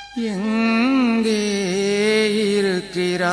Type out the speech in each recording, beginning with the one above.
எங்கே இருக்கிறார்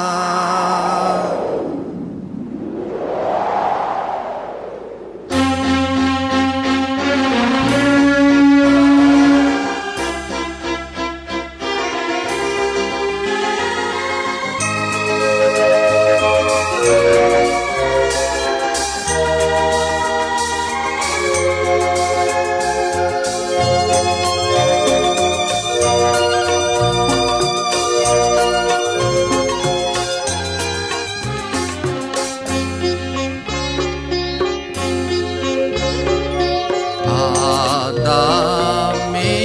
ஆதாமே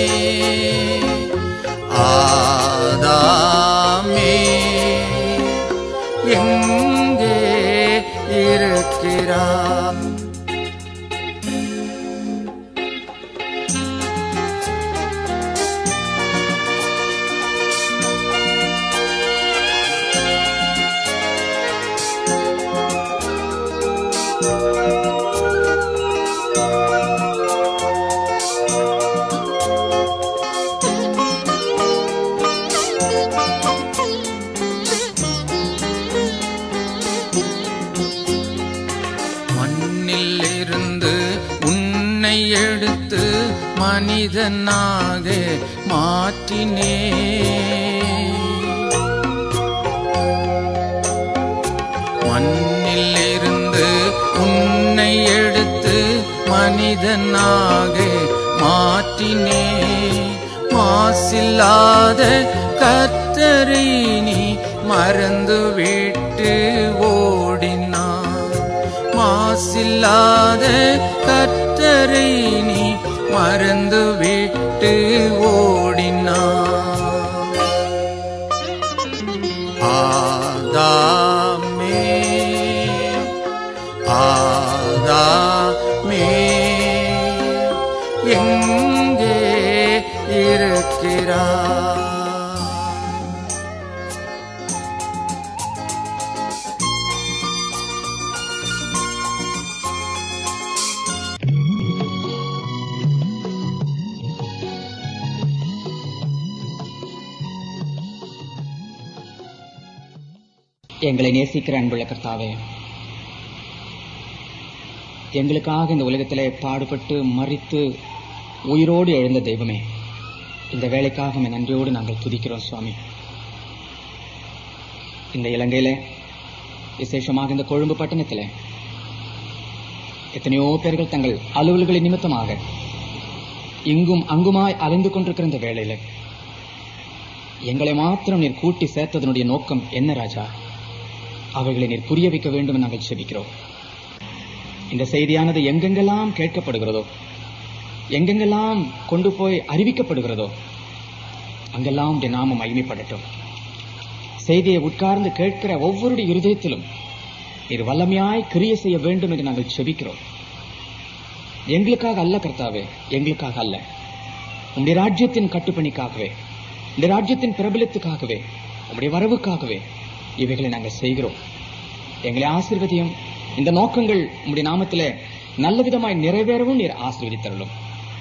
ஆதாமே எங்கே இருக்கிறார் மண்ணில் இருந்து உன்னை எடுத்து மனிதனாக மாற்றினே மண்ணில் இருந்து உன்னை எடுத்து மனிதனாக மாற்றினே மாசில்லாத கர்த்தரை நீ மறந்து விட்டு ஓடினான் மாசில்லாத கர்த்தரை நீ மறந்து விட்டு ஓடினான் ஆதாமே ஆதாமே எங்கே இருக்கிறார் எங்களை நேசிக்கிற அன்புள்ள கர்த்தாவே எங்களுக்காக இந்த உலகத்திலே பாடுபட்டு மறித்து உயிரோடு எழுந்த தெய்வமே இந்த வேலைக்காக உம்மை நன்றியோடு நாங்கள் துதிக்கிறோம் சுவாமி இந்த இலங்கையில விசேஷமாக இந்த கொழும்பு பட்டணத்திலே எத்தனையோ பேர்கள் தங்கள் அலுவல்களின் நிமித்தமாக இங்கும் அங்குமாய் அலைந்து கொண்டிருக்கிற இந்த வேளையில எங்களை மாத்திரம் நீர் கூட்டி சேர்த்ததனுடைய நோக்கம் என்ன ராஜா அவர்களை நீர் புரிய வைக்க வேண்டும் என்று நாங்கள் செபிக்கிறோம் இந்த செய்தியானது எங்கெங்கெல்லாம் கேட்கப்படுகிறதோ எங்கெங்கெல்லாம் கொண்டு போய் அறிவிக்கப்படுகிறதோ அங்கெல்லாம் உடைய நாமம் மகிமைப்படட்டும் செய்தியை உட்கார்ந்து கேட்கிற ஒவ்வொருடைய இருதயத்திலும் நீர் வல்லமையாய் கிரிய செய்ய வேண்டும் என்று நாங்கள் செபிக்கிறோம் எங்களுக்காக அல்ல கர்த்தாவே எங்களுக்காக அல்ல உம்முடைய ராஜ்யத்தின் கட்டுப்பணிக்காகவே இந்த ராஜ்யத்தின் பிரபலத்துக்காகவே உம்முடைய வரவுக்காகவே இவைகளை நாங்கள் செய்கிறோம் எங்களை ஆசீர்வதியும் இந்த நோக்கங்கள் உம்முடைய நாமத்திலே நல்ல விதமாய் நிறைவேறவும் நீர் ஆசீர்வதித்தருளும்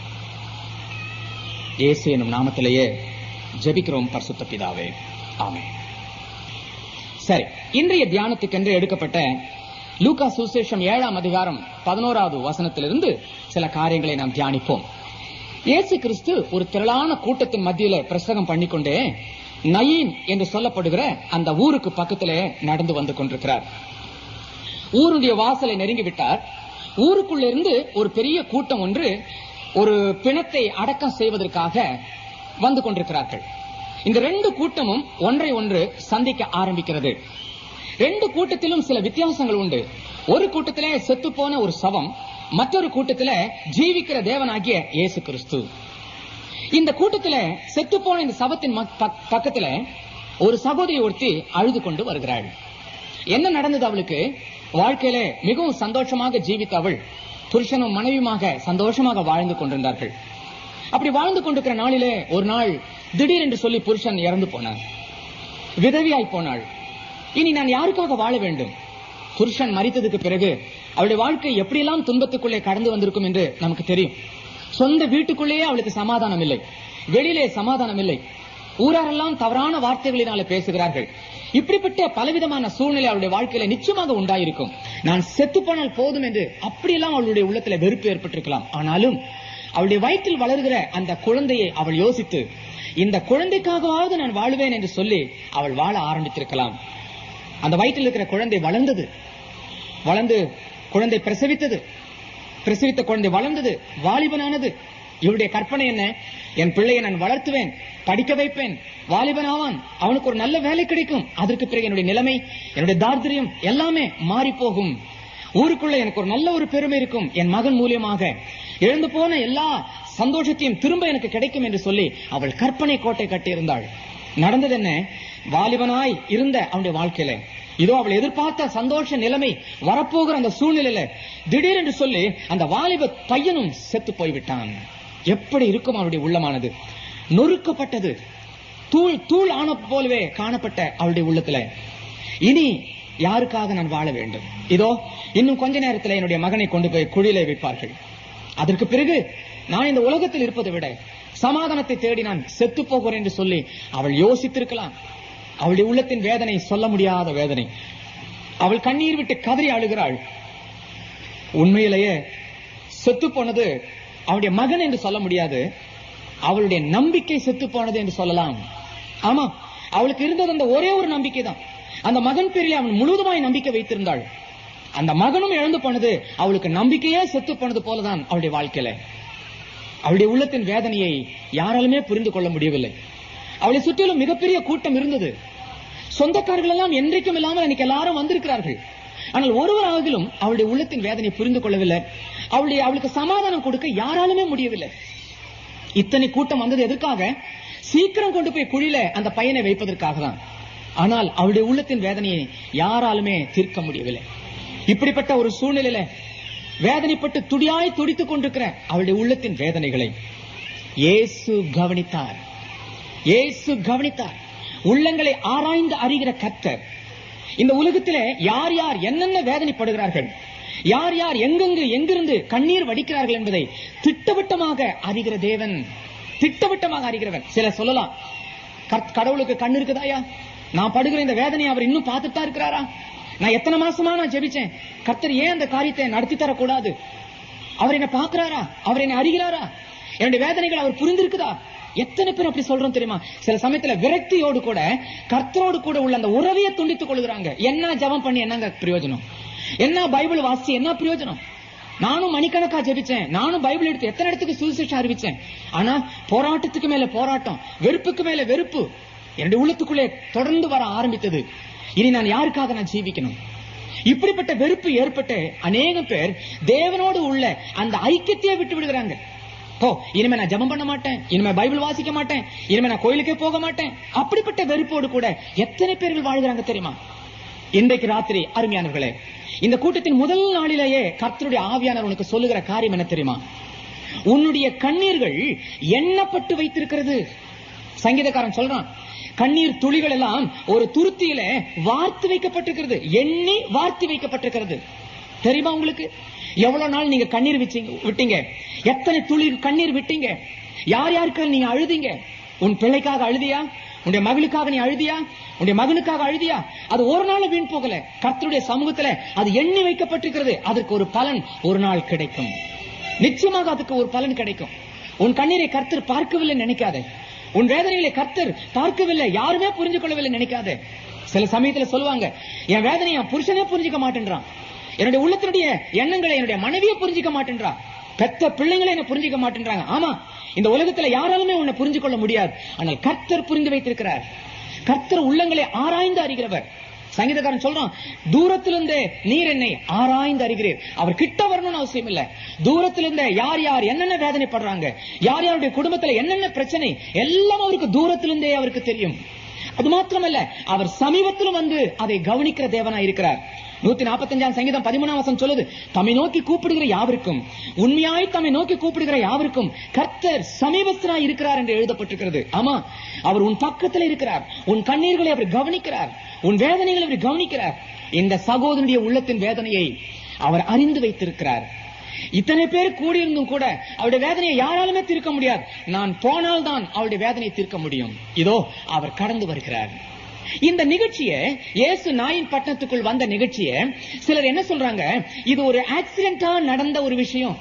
இயேசு என்னும் நாமத்திலேயே ஜெபிக்கிறோம் பரிசுத்த பிதாவே ஆமென் சரி இன்றைய தியானத்துக்கென்று எடுக்கப்பட்ட லூகா சுசேஷம் ஏழாம் அதிகாரம் பதினோராவது வசனத்திலிருந்து சில காரியங்களை நாம் தியானிப்போம் இயேசு கிறிஸ்து ஒரு திரளான கூட்டத்தின் மத்தியில பிரசங்கம் பண்ணிக்கொண்டே நயீன் என்று சொல்லப்படுகிற அந்த ஊருக்கு பக்கத்திலே நடந்து வந்து கொண்டிருக்கிறார் ஊருடைய வாசலை நெருங்கி விட்டார் ஊருக்குள்ள இருந்து ஒரு பெரிய கூட்டம் ஒன்று ஒரு பிணத்தை அடக்கம் செய்வதற்காக வந்து கொண்டிருக்கிறார்கள் இந்த ரெண்டு கூட்டமும் ஒன்றை ஒன்று சந்திக்க ஆரம்பிக்கிறது ரெண்டு கூட்டத்திலும் சில வித்தியாசங்கள் உண்டு ஒரு கூட்டத்திலே செத்து போன ஒரு சவம் மற்றொரு கூட்டத்தில ஜீவிக்கிற தேவனாகிய இயேசு கிறிஸ்து இந்த கூட்டத்தில செத்து போன இந்த சவத்தின் மக்- பக்- பக்கத்துல ஒரு சகோதரி ஒருத்தி அழுது கொண்டு வருகிறாள் என்ன நடந்தது அவளுக்கு வாழ்க்கையில மிகவும் சந்தோஷமாக ஜீவித்த அவள் புருஷனும் மனைவியுமாக சந்தோஷமாக வாழ்ந்து கொண்டிருந்தார்கள் அப்படி வாழ்ந்து கொண்டிருக்கிற நாளிலே ஒரு நாள் திடீரென்று சொல்லி புருஷன் இறந்து போனார் விதவியாய் போனாள் இனி நான் யாருக்காக வாழ வேண்டும் புருஷன் மரித்ததுக்கு பிறகு அவளுடைய வாழ்க்கை எப்படியெல்லாம் துன்பத்துக்குள்ளே கடந்து வந்திருக்கும் என்று நமக்கு தெரியும் சொந்த வீட்டுக்குள்ளேயே அவளுக்கு சமாதானம் இல்லை வெளியிலே சமாதானம் இல்லை ஊராரெல்லாம் தவறான வார்த்தைகளினால பேசுகிறார்கள் இப்படிப்பட்ட பலவிதமான சூழ்நிலை அவருடைய வாழ்க்கையில நிச்சயமாக உண்டாயிருக்கும் நான் செத்து போனால் போதும் என்று அப்படியெல்லாம் அவளுடைய உள்ளத்துல வெறுப்பு ஏற்பட்டிருக்கலாம் ஆனாலும் அவளுடைய வயிற்றில் வளர்கிற அந்த குழந்தையை அவள் யோசித்து இந்த குழந்தைக்காகவாவது நான் வாழுவேன் என்று சொல்லி அவள் வாழ ஆரம்பித்திருக்கலாம் அந்த வயிற்றில் இருக்கிற குழந்தை வளர்ந்தது வளர்ந்து குழந்தை பிரசவித்தது பிரசவித்த குழந்தை வளர்ந்தது வாலிபனானது இவருடைய கற்பனை என்ன என் பிள்ளையை நான் வளர்த்துவேன் படிக்க வைப்பேன் வாலிபன் ஆவான் அவனுக்கு ஒரு நல்ல வேலை கிடைக்கும் அதற்கு பிறகு என்னுடைய நிலைமை என்னுடைய தார்திரியம் எல்லாமே மாறி போகும் ஊருக்குள்ள எனக்கு ஒரு நல்ல ஒரு பெருமை இருக்கும் என் மகன் மூலியமாக இழந்து போன எல்லா சந்தோஷத்தையும் திரும்ப எனக்கு கிடைக்கும் என்று சொல்லி அவள் கற்பனை கோட்டை கட்டியிருந்தாள் நடந்தது என்ன வாலிபனாய் இருந்த அவனுடைய வாழ்க்கையில இதோ அவள் எதிர்பார்த்த சந்தோஷ நிலைமை வரப்போகிற அந்த சூழ்நிலையில திடீரென்று சொல்லி அந்த வாலிப பையனும் செத்து போய்விட்டான் எப்படி இருக்கும் அவருடைய உள்ளமானது நொறுக்கப்பட்டது தூள் தூள் ஆன போலவே காணப்பட்ட அவளுடைய உள்ளத்துல இனி யாருக்காக நான் வாழ வேண்டும் இதோ இன்னும் கொஞ்ச நேரத்தில் என்னுடைய மகனை கொண்டு போய் குழியிலே வைப்பார்கள் அதற்கு பிறகு நான் இந்த உலகத்தில் இருப்பதை விட சமாதானத்தை தேடி நான் செத்து போகிறேன் என்று சொல்லி அவள் யோசித்திருக்கலாம் அவளுடைய உள்ளத்தின் வேதனை சொல்ல முடியாத வேதனை அவள் கண்ணீர் விட்டு கதறி அழுகிறாள் உண்மையிலேயே செத்து போனது அவளுடைய மகன் என்று சொல்ல முடியாது அவளுடைய நம்பிக்கை செத்து போனது என்று சொல்லலாம் ஆமா அவளுக்கு இருந்தது அந்த ஒரே ஒரு நம்பிக்கை தான் அந்த மகன் பேரில் அவன் முழுவதுமாய் நம்பிக்கை வைத்திருந்தாள் அந்த மகனும் இழந்து போனது அவளுக்கு நம்பிக்கையே செத்து போனது போலதான் அவளுடைய வாழ்க்கையில அவளுடைய உள்ளத்தின் வேதனையை யாராலுமே புரிந்து கொள்ள முடியவில்லை அவளை சுற்றிலும் மிகப்பெரிய கூட்டம் இருந்தது சொந்தக்காரர்கள் எல்லாம் என்றைக்கும் இல்லாமல் இன்னைக்கு எல்லாரும் வந்திருக்கிறார்கள் ஆனால் ஒருவர் ஆகிலும் அவளுடைய உள்ளத்தின் வேதனை புரிந்து கொள்ளவில்லை அவளுடைய அவளுக்கு சமாதானம் கொடுக்க யாராலுமே முடியவில்லை இத்தனை கூட்டம் வந்தது எதற்காக சீக்கிரம் கொண்டு போய் குழியில அந்த பையனை வைப்பதற்காக தான் ஆனால் அவளுடைய உள்ளத்தின் வேதனையை யாராலுமே தீர்க்க முடியவில்லை இப்படிப்பட்ட ஒரு சூழ்நிலையில வேதனைப்பட்டு துடியாய் துடித்துக் கொண்டிருக்கிற அவளுடைய உள்ளத்தின் வேதனைகளை இயேசு கவனித்தார் இயேசு கவனித்தார் உள்ளங்களை ஆராய்ந்து அறிகிற கர்த்தர் இந்த உலகத்திலே யார் யார் என்னென்ன வேதனைப்படுகிறார்கள் யார் யார் எங்கெங்கு எங்கிருந்து கண்ணீர் வடிக்கிறார்கள் என்பதை திட்டவட்டமாக அறிகிற தேவன் திட்டவட்டமாக அறிகிறவன் சில சொல்லலாம் கர்த்- கடவுளுக்கு கண் இருக்குதாயா நான் படுகிற இந்த வேதனையை அவர் இன்னும் பார்த்துட்டு தான் இருக்கிறாரா நான் எத்தனை மாசமா நான் ஜெபிச்சேன் கர்த்தர் ஏன் அந்த காரியத்தை நடத்தி தரக்கூடாது அவர் என்ன பார்க்கிறாரா அவர் என்ன அறிகிறாரா என்னுடைய வேதனைகள் அவர் புரிந்திருக்குதா எத்தனை பேர் அப்படி சொல்றோம் தெரியுமா சில சமயத்துல விரக்தியோடு கூட கர்த்தரோடு கூட உள்ள அந்த உறவையை துண்டித்துக் கொள்கிறாங்க என்ன ஜெபம் பண்ணி என்னங்க பிரயோஜனம் என்ன பைபிள் வாசி என்ன பிரயோஜனம் நானும் மணிக்கணக்கா ஜெபிச்சேன் நானும் பைபிள் எடுத்து எத்தனை இடத்துக்கு சுவிசேஷம் அறிவிச்சேன் ஆனா போராட்டத்துக்கு மேல போராட்டம் வெறுப்புக்கு மேல வெறுப்பு என்னுடைய உள்ளத்துக்குள்ளே தொடர்ந்து வர ஆரம்பித்தது இனி நான் யாருக்காக நான் ஜீவிக்கணும் இப்படிப்பட்ட வெறுப்பு ஏற்பட்டு அநேகம் பேர் தேவனோடு உள்ள அந்த ஐக்கியத்தையே விட்டு விடுகிறாங்க ஓ இனிமே நான் ஜெபம் பண்ண மாட்டேன் இனிமே பைபிள் வாசிக்க மாட்டேன் இனிமே நான் கோயிலுக்கே போக மாட்டேன் அப்படிப்பட்ட வெறுப்போடு கூட எத்தனை பேர்கள் வாழ்கிறாங்க தெரியுமா இன்றைக்கு ராத்திரி அருமையானவர்களே இந்த கூட்டத்தின் முதல் நாளிலேயே கர்த்தருடைய ஆவியானவர் உனக்கு சொல்லுகிற காரியம் என்ன தெரியுமா உன்னுடைய கண்ணீர்கள் எண்ணப்பட்டு வைத்திருக்கிறது சங்கீதக்காரன் சொல்றான் கண்ணீர் துளிகள் எல்லாம் ஒரு துருத்தியில வார்த்து வைக்கப்பட்டிருக்கிறது எண்ணி வார்த்து வைக்கப்பட்டிருக்கிறது தெரியுமா உங்களுக்கு எவ்வளவு நாள் நீங்க கண்ணீர் விச்சீங்க விட்டீங்க எத்தனை துளி கண்ணீர் விட்டீங்க யார் யாருக்கு நீங்க அழுதீங்க உன் பிள்ளைக்காக அழுதியா உன்னுடைய மகளுக்காக நீ அழுதியா உன்னுடைய மகனுக்காக அழுதியா அது ஒரு நாள் வீண் போகல கர்த்தருடைய சமூகத்துல அது எண்ணி வைக்கப்பட்டிருக்கிறது அதற்கு ஒரு பலன் ஒரு நாள் கிடைக்கும் நிச்சயமாக அதுக்கு ஒரு பலன் கிடைக்கும் உன் கண்ணீரை கர்த்தர் பார்க்கவில்லை நினைக்காதே உன் வேதனைகளை கர்த்தர் பார்க்கவில்லை யாருமே புரிஞ்சு கொள்ளவில்லை நினைக்காதே சில சமயத்துல சொல்லுவாங்க என் வேதனையை என் புருஷனே புரிஞ்சுக்க மாட்டேன்றான் என்னுடைய உள்ளத்தினுடைய எண்ணங்களை என்னுடைய மனைவியை புரிஞ்சுக்க மாட்டேன்றா பெத்த பிள்ளைங்களை என்ன புரிஞ்சுக்க மாட்டேன்றாங்க ஆமா இந்த உலகத்துல யாராலுமே உன்னை புரிஞ்சு கொள்ள முடியாது ஆனால் கர்த்தர் புரிந்து வைத்திருக்கிறார் கர்த்தர் உள்ளங்களை ஆராய்ந்து அறிகிறவர் சங்கீதக்காரன் சொல்றான் தூரத்திலிருந்தே நீர் என்னை ஆராய்ந்து அறிகிறீர் அவர் கிட்ட வரணும்னு அவசியம் இல்ல தூரத்திலிருந்தே யார் யார் என்னென்ன வேதனைப்படுறாங்க யார் யாருடைய குடும்பத்துல என்னென்ன பிரச்சனை எல்லாம் அவருக்கு தூரத்திலிருந்தே அவருக்கு தெரியும் அது மாத்திரமல்ல அவர் சமீபத்திலும் வந்து அதை கவனிக்கிற தேவனா இருக்கிறார் நூத்தி நாற்பத்தஞ்சாம் சங்கீதம் பதிமூணாம் வசனம் சொல்லுது தம்மை நோக்கி கூப்பிடுகிற யாவருக்கும் உண்மையாய் தம்மை நோக்கி கூப்பிடுகிற யாவருக்கும் கர்த்தர் சமீபஸ்தராய் இருக்கிறார் என்று எழுதப்பட்டிருக்கிறது ஆமா அவர் உன் பக்கத்தில் இருக்கிறார் உன் கண்ணீர்களை அவர் கவனிக்கிறார் உன் வேதனைகளை அவர் கவனிக்கிறார் இந்த சகோதரனுடைய உள்ளத்தின் வேதனையை அவர் அறிந்து வைத்திருக்கிறார் இத்தனை பேர் கூடியிருந்தும் கூட அவருடைய வேதனையை யாராலுமே தீர்க்க முடியாது நான் போனால்தான் அவருடைய வேதனையை தீர்க்க முடியும் இதோ அவர் கடந்து வருகிறார் இந்த நிகழ்ச்சியை இயேசு நாயின் பட்டணத்துக்குள் வந்த நிகழ்ச்சியை சிலர் என்ன சொல்றாங்க இது ஒரு ஆக்சிடென்டா நடந்த ஒரு விஷயம்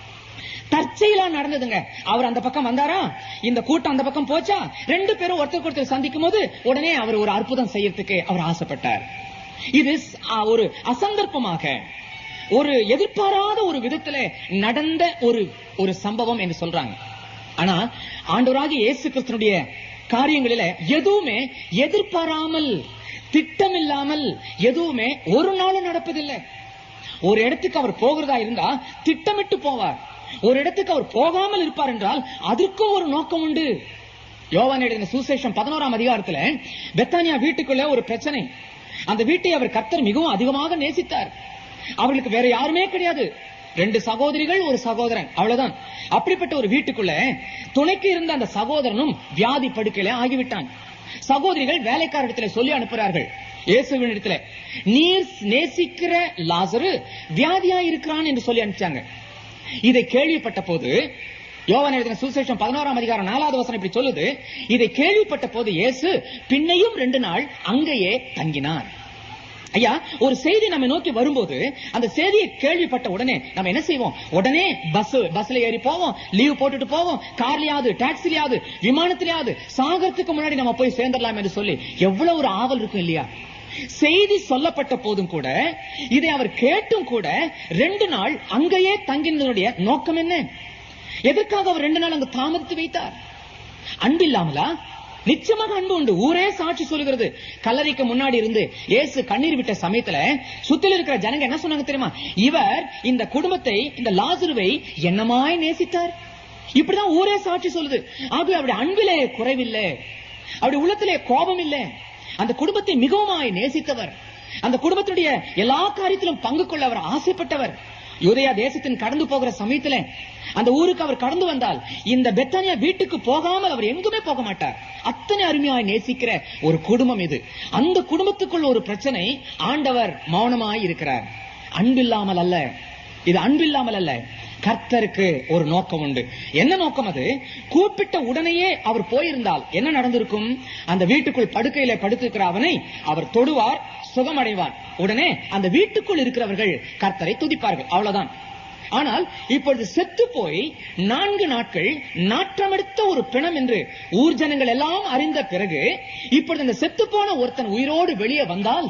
தற்செயலா நடந்ததுங்க அவர் அந்த பக்கம் வந்தாரா இந்த கூட்டம் அந்த பக்கம் போச்சா ரெண்டு பேரும் ஒருத்தருக்கு ஒருத்தர் சந்திக்கும் போது உடனே அவர் ஒரு அற்புதம் செய்யறதுக்கு அவர் ஆசைப்பட்டார் இது ஸ்- ஆ, ஒரு அசந்தர்ப்பமாக ஒரு எதிர்பாராத ஒரு விதத்துல நடந்த ஒரு ஒரு சம்பவம் என்று சொல்றாங்க ஆனா ஆண்டவராகிய இயேசு கிறிஸ்தனுடைய காரியங்களில எதுவுமே எதிர்பாராமல் திட்டமில்லாமல் எதுவுமே ஒரு நாளும் நடப்பதில்லை ஒரு இடத்துக்கு அவர் போகிறதா இருந்தா திட்டமிட்டு போவார் ஒரு இடத்துக்கு அவர் போகாமல் இருப்பார் என்றால் அதற்கும் ஒரு நோக்கம் உண்டு யோவான் எழுதின சுசேஷம் பதினோராம் அதிகாரத்துல பெத்தானியா வீட்டுக்குள்ள ஒரு பிரச்சனை அந்த வீட்டை அவர் கர்த்தர் மிகவும் அதிகமாக நேசித்தார் அவர்களுக்கு வேற யாருமே கிடையாது ரெண்டு சகோதரிகள் ஒரு சகோதரன் அவ்வளவுதான் அப்படிப்பட்ட ஒரு வீட்டுக்குள்ள துணைக்கு இருந்த அந்த சகோதரனும் வியாதி படுக்கையில ஆகிவிட்டான் சகோதரிகள் வேலைக்காரிடத்துல சொல்லி அனுப்புறார்கள் இயேசுவின் இடத்துல நீர் நேசிக்கிற லாசரு வியாதியா இருக்கிறான் என்று சொல்லி அனுப்பிச்சாங்க இதை கேள்விப்பட்ட போது யோவான் எழுதின சுசேஷம் பதினோராம் அதிகாரம் நாலாவது வசனம் இப்படி சொல்லுது இதை கேள்விப்பட்ட போது இயேசு பின்னையும் ரெண்டு நாள் அங்கேயே தங்கினார் ஐயா ஒரு செய்தி நம்ம நோக்கி வரும்போது அந்த செய்தியை கேள்விப்பட்ட உடனே நம்ம என்ன செய்வோம் உடனே பஸ் பஸ்ல ஏறி போவோம் லீவ் போட்டுட்டு போவோம் கார்லயாவது டாக்ஸிலயாவது விமானத்திலயாவது சாகரத்துக்கு முன்னாடி நம்ம போய் சேர்ந்துடலாம் என்று சொல்லி எவ்வளவு ஒரு ஆவல் இருக்கும் இல்லையா செய்தி சொல்லப்பட்ட போதும் கூட இதை அவர் கேட்டும் கூட ரெண்டு நாள் அங்கேயே தங்கினதுடைய நோக்கம் என்ன எதற்காக அவர் ரெண்டு நாள் அங்கு தாமதித்து வைத்தார் அன்பில்லாமலா நிச்சயமாக அன்பு உண்டு ஊரே சாட்சி சொல்லுகிறது கல்லறைக்கு முன்னாடி இருந்து இயேசு கண்ணீர் விட்ட சமயத்துல சுத்தில இருக்கிற ஜனங்க என்ன சொன்னாங்க தெரியுமா இவர் இந்த குடும்பத்தை இந்த லாசுருவை என்னமாய் நேசித்தார் இப்படிதான் ஊரே சாட்சி சொல்லுது ஆகவே அவருடைய அன்பிலே குறைவில்லை அவருடைய உள்ளத்திலே கோபம் இல்லை அந்த குடும்பத்தை மிகவுமாய் நேசித்தவர் அந்த குடும்பத்துடைய எல்லா காரியத்திலும் பங்கு கொள்ள அவர் ஆசைப்பட்டவர் யூதயா தேசத்தின் கடந்து போகிற சமயத்துல அந்த ஊருக்கு அவர் கடந்து வந்தால் இந்த பெத்தானியா வீட்டுக்கு போகாமல் அவர் எங்குமே போக மாட்டார் அத்தனை அருமையாய் நேசிக்கிற ஒரு குடும்பம் இது அந்த குடும்பத்துக்குள் ஒரு பிரச்சனை ஆண்டவர் மௌனமாய் இருக்கிறார் அன்பில்லாமல் அல்ல இது அன்பில்லாமல் அல்ல கர்த்தருக்கு ஒரு நோக்கம் உண்டு என்ன நோக்கம் அது கூப்பிட்ட உடனேயே அவர் போயிருந்தால் என்ன நடந்திருக்கும் அந்த வீட்டுக்குள் படுக்கையில படுத்திருக்கிற அவனை அவர் தொடுவார் சுகமடைவார் உடனே அந்த வீட்டுக்குள் இருக்கிறவர்கள் கர்த்தரை துதிப்பார்கள் அவ்வளவுதான் ஆனால் இப்பொழுது செத்து போய் நான்கு நாட்கள் நாற்றமெடுத்த ஒரு பிணம் என்று ஊர் ஜனங்கள் எல்லாம் அறிந்த பிறகு இப்பொழுது அந்த செத்து போன ஒருத்தன் உயிரோடு வெளியே வந்தால்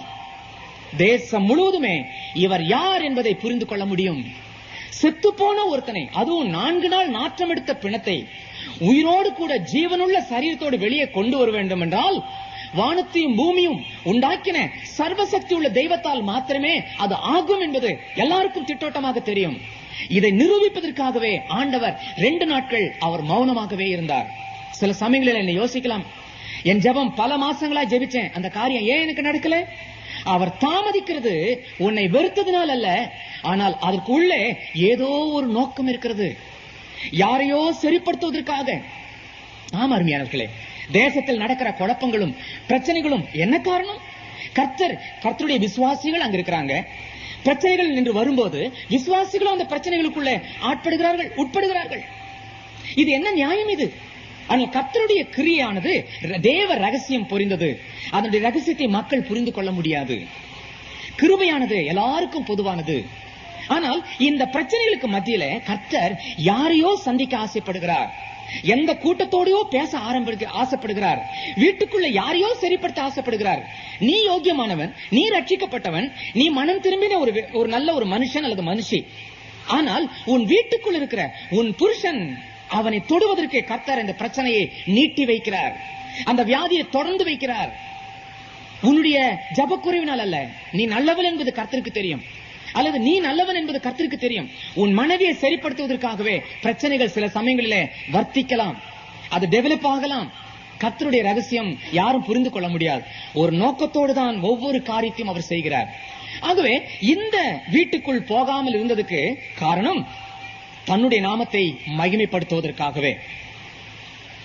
தேசம் முழுவதுமே இவர் யார் என்பதை புரிந்து கொள்ள முடியும் செத்து போன ஒருத்தனை அதுவும் நான்கு நாள் நாற்றம் எடுத்த பிணத்தை உயிரோடு கூட ஜீவனுள்ள சரீரத்தோடு வெளியே கொண்டு வர வேண்டும் என்றால் வானத்தையும் பூமியும் உண்டாக்கின சர்வசக்தி உள்ள தெய்வத்தால் மாத்திரமே அது ஆகும் என்பது எல்லாருக்கும் திட்டோட்டமாக தெரியும் இதை நிரூபிப்பதற்காகவே ஆண்டவர் ரெண்டு நாட்கள் அவர் மௌனமாகவே இருந்தார் சில சமயங்களில் என்ன யோசிக்கலாம் என் ஜெபம் பல மாசங்களா ஜெபிச்சேன் அந்த காரியம் ஏன் எனக்கு நடக்கல அவர் தாமதிக்கிறது உன்னை வெறுத்ததினால் அல்ல ஆனால் அதற்கு உள்ளே ஏதோ ஒரு நோக்கம் இருக்கிறது யாரையோ சரிப்படுத்துவதற்காக ஆமா அருமையானவர்களே தேசத்தில் நடக்கிற குழப்பங்களும் பிரச்சனைகளும் என்ன காரணம் கர்த்தர் கர்த்தருடைய விசுவாசிகள் அங்க இருக்கிறாங்க பிரச்சனைகள் நின்று வரும்போது விசுவாசிகளும் அந்த பிரச்சனைகளுக்குள்ளே ஆட்படுகிறார்கள் உட்படுகிறார்கள் இது என்ன நியாயம் இது ஆனால் கர்த்தருடைய கிரியானது ர- தேவ ரகசியம் புரிந்தது அதனுடைய ரகசியத்தை மக்கள் புரிந்து கொள்ள முடியாது கிருபையானது எல்லாருக்கும் பொதுவானது ஆனால் இந்த பிரச்சனைகளுக்கு மத்தியில கர்த்தர் யாரையோ சந்திக்க ஆசைப்படுகிறார் எந்த கூட்டத்தோடையோ பேச ஆரம்பிக்க ஆசைப்படுகிறார் வீட்டுக்குள்ள யாரையோ சரிப்படுத்த ஆசைப்படுகிறார் நீ யோக்கியமானவன் நீ ரட்சிக்கப்பட்டவன் நீ மனம் திரும்பின ஒரு வே- ஒரு நல்ல ஒரு மனுஷன் அல்லது மனுஷி ஆனால் உன் வீட்டுக்குள் இருக்கிற உன் புருஷன் அவனை தொடுவதற்கு கர்த்தர் இந்த பிரச்சனையை நீட்டி வைக்கிறார் அந்த வியாதியை தொடர்ந்து வைக்கிறார் உன்னுடைய ஜபக்குறைவினால் அல்ல நீ நல்லவன் என்பது கர்த்தருக்கு தெரியும் அல்லது நீ நல்லவன் என்பது கர்த்தருக்கு தெரியும் உன் மனைவியை சரிப்படுத்துவதற்காகவே பிரச்சனைகள் சில சமயங்களிலே வர்த்திக்கலாம் அது டெவலப் ஆகலாம் கர்த்தருடைய ரகசியம் யாரும் புரிந்து கொள்ள முடியாது ஒரு நோக்கத்தோடு தான் ஒவ்வொரு காரியத்தையும் அவர் செய்கிறார் ஆகவே இந்த வீட்டுக்குள் போகாமல் இருந்ததுக்கு காரணம் தன்னுடைய நாமத்தை மகிமைப்படுத்துவதற்காகவே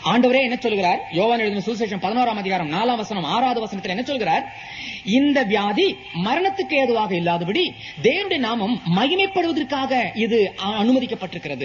ஆண்டவரே என்ன சொல்கிறார் யோவான் எழுதின சுவிசேஷம் பதினோராம் அதிகாரம் நாலாம் வசனம் ஆறாவது வசனத்தில் என்ன சொல்கிறார் இந்த வியாதி மரணத்துக்கு ஏதுவாக இல்லாதபடி தேவனுடைய நாமம் மகிமைப்படுவதற்காக இது அ- அனுமதிக்கப்பட்டிருக்கிறது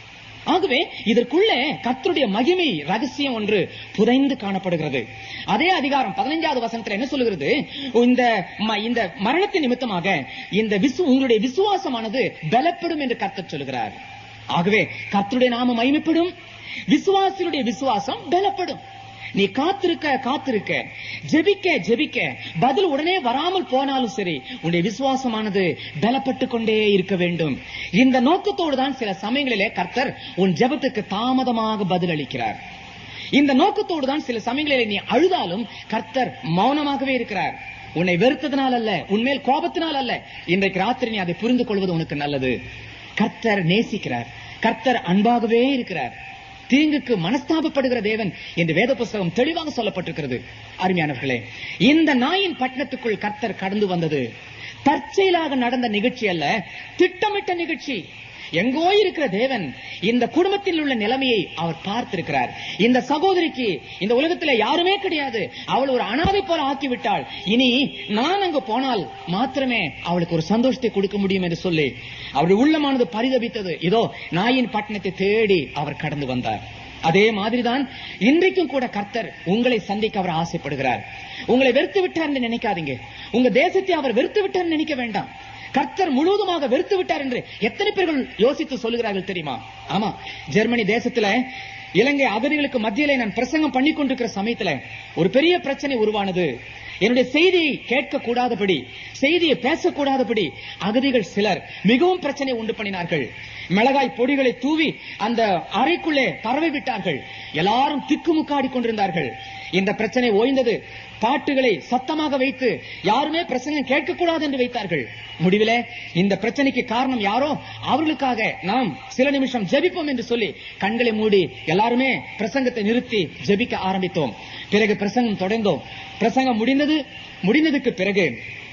ஆகவே இதற்குள்ளே கர்த்தருடைய மகிமை ரகசியம் ஒன்று புதைந்து காணப்படுகிறது அதே அதிகாரம் பதினைஞ்சாவது வசனத்தில் என்ன சொல்லுகிறது இந்த ம- இந்த மரணத்தின் நிமித்தமாக இந்த விசு உங்களுடைய விசுவாசமானது பலப்படும் என்று கர்த்தர் சொல்லுகிறார் ஆகவே கர்த்தருடைய நாமம் மகிமைப்படும் விசுவாசியுடைய விசுவாசம் பலப்படும் நீ காத்திருக்க காத்திருக்க ஜெபிக்க ஜெபிக்க பதில் உடனே வராமல் போனாலும் சரி உன்னுடைய விசுவாசமானது பலப்பட்டு கொண்டே இருக்க வேண்டும் இந்த நோக்கத்தோடு தான் சில சமயங்களிலே கர்த்தர் உன் ஜெபத்துக்கு தாமதமாக பதில் அளிக்கிறார் இந்த நோக்கத்தோடு தான் சில சமயங்களிலே நீ அழுதாலும் கர்த்தர் மௌனமாகவே இருக்கிறார் உன்னை வெறுத்ததினால் அல்ல உன்மேல் கோபத்தினால் அல்ல இன்றைக்கு ராத்திரி நீ அதை புரிந்து கொள்வது உனக்கு நல்லது கர்த்தர் நேசிக்கிறார் கர்த்தர் அன்பாகவே இருக்கிறார் தீங்குக்கு மனஸ்தாபப்படுகிற தேவன் என்று வேத புஸ்தகம் தெளிவாக சொல்லப்பட்டிருக்கிறது அருமையானவர்களே இந்த நாயின் பட்டணத்துக்குள் கர்த்தர் கடந்து வந்தது தற்செயலாக நடந்த நிகழ்ச்சி அல்ல திட்டமிட்ட நிகழ்ச்சி எங்கோ இருக்கிற தேவன் இந்த குடும்பத்தில் உள்ள நிலைமையை அவர் பார்த்திருக்கிறார் இந்த சகோதரிக்கு இந்த உலகத்துல யாருமே கிடையாது அவள் ஒரு அனாதை போல ஆக்கிவிட்டாள் இனி நான் அங்கு போனால் மாத்திரமே அவளுக்கு ஒரு சந்தோஷத்தை கொடுக்க முடியும் என்று சொல்லி அவருடைய உள்ளமானது பரிதபித்தது இதோ நாயின் பட்டணத்தை தேடி அவர் கடந்து வந்தார் அதே மாதிரிதான் இன்றைக்கும் கூட கர்த்தர் உங்களை சந்திக்க அவர் ஆசைப்படுகிறார் உங்களை வெறுத்து விட்டார் என்று நினைக்காதீங்க உங்க தேசத்தை அவர் வெறுத்து விட்டார் நினைக்க வேண்டாம் கர்த்தர் முழுவதுமாக வெறுத்து விட்டார் என்று எத்தனை பேர்கள் யோசித்து சொல்லுகிறார்கள் தெரியுமா ஆமா ஜெர்மனி தேசத்துல இலங்கை அகதிகளுக்கு மத்தியிலே நான் பிரசங்கம் பண்ணி கொண்டிருக்கிற சமயத்துல ஒரு பெரிய பிரச்சனை உருவானது என்னுடைய செய்தியை கேட்க கூடாதபடி செய்தியை பேசக்கூடாதபடி அகதிகள் சிலர் மிகவும் பிரச்சனை உண்டு பண்ணினார்கள் மிளகாய் பொடிகளை தூவி அந்த அறைக்குள்ளே பரவி விட்டார்கள் எல்லாரும் திக்குமுக்காடி கொண்டிருந்தார்கள் இந்த பிரச்சனை ஓய்ந்தது பாட்டுகளை சத்தமாக வைத்து யாருமே பிரசங்கம் கேட்கக்கூடாது என்று வைத்தார்கள் முடிவிலே இந்த பிரச்சனைக்கு காரணம் யாரோ அவர்களுக்காக நாம் சில நிமிஷம் ஜெபிப்போம் என்று சொல்லி கண்களை மூடி எல்லாருமே பிரசங்கத்தை நிறுத்தி ஜெபிக்க ஆரம்பித்தோம் பிறகு பிரசங்கம் தொடர்ந்தோம் பிரசங்கம் முடிந்தது முடிந்ததுக்கு பிறகு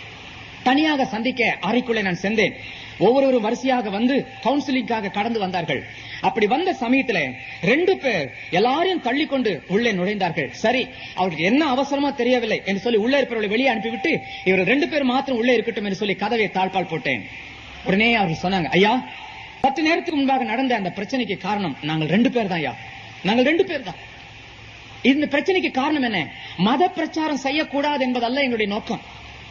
தனியாக சந்திக்க அறைக்குள்ளே நான் சென்றேன் ஒவ்வொருவரும் வரிசையாக வந்து கவுன்சிலிங்காக கடந்து வந்தார்கள் அப்படி வந்த சமயத்துல ரெண்டு பேர் எல்லாரையும் தள்ளிக்கொண்டு உள்ளே நுழைந்தார்கள் சரி அவருக்கு என்ன அவசரமா தெரியவில்லை என்று சொல்லி உள்ளே இருப்பவர்களை வெளியே அனுப்பிவிட்டு இவர் ரெண்டு பேர் மாத்திரம் உள்ளே இருக்கட்டும் என்று சொல்லி கதவை தாழ்பால் போட்டேன் உடனே அவர் சொன்னாங்க ஐயா பத்து நேரத்துக்கு முன்பாக நடந்த அந்த பிரச்சனைக்கு காரணம் நாங்கள் ரெண்டு பேர் தான் ஐயா நாங்கள் ரெண்டு பேர் தான் இந்த பிரச்சனைக்கு காரணம் என்ன மத பிரச்சாரம் செய்யக்கூடாது என்பதல்ல எங்களுடைய நோக்கம்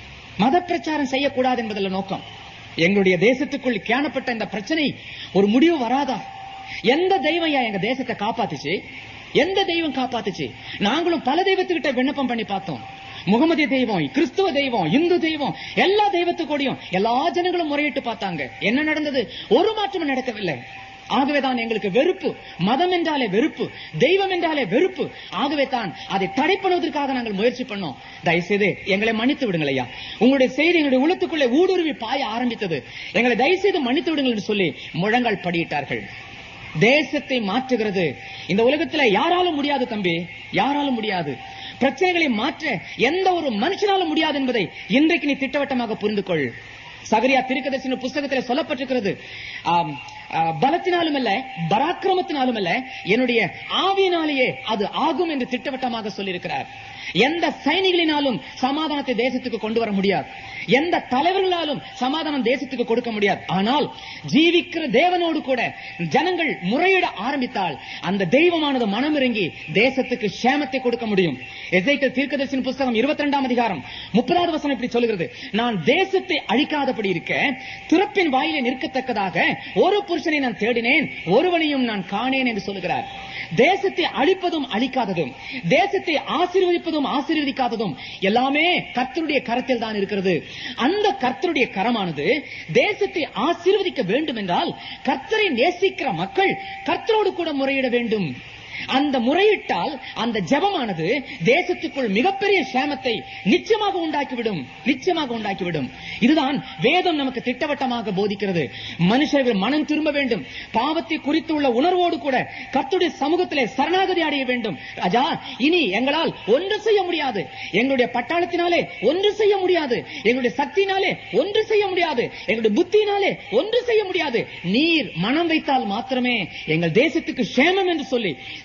மத பிரச்சாரம் செய்யக்கூடாது என்பதில் நோக்கம் எங்களுடைய தேசத்துக்குள் காணப்பட்ட இந்த பிரச்சனை ஒரு முடிவு வராதா எந்த தெய்வம் ஐயா எங்க தேசத்தை காப்பாத்துச்சு எந்த தெய்வம் காப்பாத்துச்சு நாங்களும் பல தெய்வத்துக்கிட்ட விண்ணப்பம் பண்ணி பார்த்தோம் முகமதிய தெய்வம் கிறிஸ்துவ தெய்வம் இந்து தெய்வம் எல்லா தெய்வத்துக்கூடயும் எல்லா ஜனங்களும் முறையிட்டு பார்த்தாங்க என்ன நடந்தது ஒரு மாற்றமும் நடக்கவில்லை ஆகவேதான் எங்களுக்கு வெறுப்பு மதம் என்றாலே வெறுப்பு தெய்வம் என்றாலே வெறுப்பு ஆகவே தான் அதை தடை பண்ணுவதற்காக நாங்கள் முயற்சி பண்ணோம் தயவுசெய்து எங்களை மன்னித்து விடுங்கள் ஐயா உங்களுடைய செய்தி எங்களுடைய உள்ளத்துக்குள்ளே ஊடுருவி பாய ஆரம்பித்தது எங்களை தயவுசெய்து மன்னித்து விடுங்கள் என்று சொல்லி முழங்கால் படியிட்டார்கள் தேசத்தை மாற்றுகிறது இந்த உலகத்துல யாராலும் முடியாது தம்பி யாராலும் முடியாது பிரச்சனைகளை மாற்ற எந்த ஒரு மனுஷனாலும் முடியாது என்பதை இன்றைக்கு நீ திட்டவட்டமாக புரிந்து கொள் சகரியா திருக்கதர்சின புஸ்தகத்தில் சொல்லப்பட்டிருக்கிறது ஆம், ஆ, பலத்தினாலும் அல்ல பராக்கிரமத்தினாலும் அல்ல என்னுடைய ஆவியினாலேயே அது ஆகும் என்று திட்டவட்டமாக சொல்லியிருக்கிறார் எந்த சைனிகளினாலும் சமாதானத்தை தேசத்துக்கு கொண்டு வர முடியாது எந்த தலைவர்களாலும் சமாதானம் தேசத்துக்கு கொடுக்க முடியாது ஆனால் ஜீவிக்கிற தேவனோடு கூட ஜனங்கள் முறையிட ஆரம்பித்தால் அந்த தெய்வமானது மனமிறங்கி தேசத்துக்கு சேமத்தை கொடுக்க முடியும் எசைக்கல் தீர்க்கதரிசன புஸ்தகம் இருபத்தி ரெண்டாம் அதிகாரம் முப்பதாவது வசனம் இப்படி சொல்லுகிறது நான் தேசத்தை அழிக்காதபடி இருக்க திறப்பின் வாயிலை நிற்கத்தக்கதாக ஒரு புருஷனை நான் தேடினேன் ஒருவனையும் நான் காணேன் என்று சொல்லுகிறார் தேசத்தை அழிப்பதும் அழிக்காததும் தேசத்தை ஆசீர்வதிப்பதும் ஆசீர்வதிக்காததும் எல்லாமே கர்த்தருடைய கரத்தில் தான் இருக்கிறது அந்த கர்த்தருடைய கரமானது தேசத்தை ஆசீர்வதிக்க வேண்டும் என்றால் கர்த்தரை நேசிக்கிற மக்கள் கர்த்தரோடு கூட முறையிட வேண்டும் அந்த முறையிட்டால் அந்த ஜெபமானது தேசத்துக்குள் மிகப்பெரிய சேமத்தை நிச்சயமாக உண்டாக்கிவிடும் நிச்சயமாக உண்டாக்கிவிடும் இதுதான் வேதம் நமக்கு திட்டவட்டமாக போதிக்கிறது மனுஷர்கள் மனம் திரும்ப வேண்டும் பாவத்தை குறித்து உள்ள உணர்வோடு கூட கர்த்தருடைய சமூகத்திலே சரணாகதி அடைய வேண்டும் ராஜா இனி எங்களால் ஒன்று செய்ய முடியாது எங்களுடைய பட்டாளத்தினாலே ஒன்று செய்ய முடியாது எங்களுடைய சக்தியினாலே ஒன்று செய்ய முடியாது எங்களுடைய புத்தியினாலே ஒன்று செய்ய முடியாது நீர் மனம் வைத்தால் மாத்திரமே எங்கள் தேசத்துக்கு சேமம் என்று சொல்லி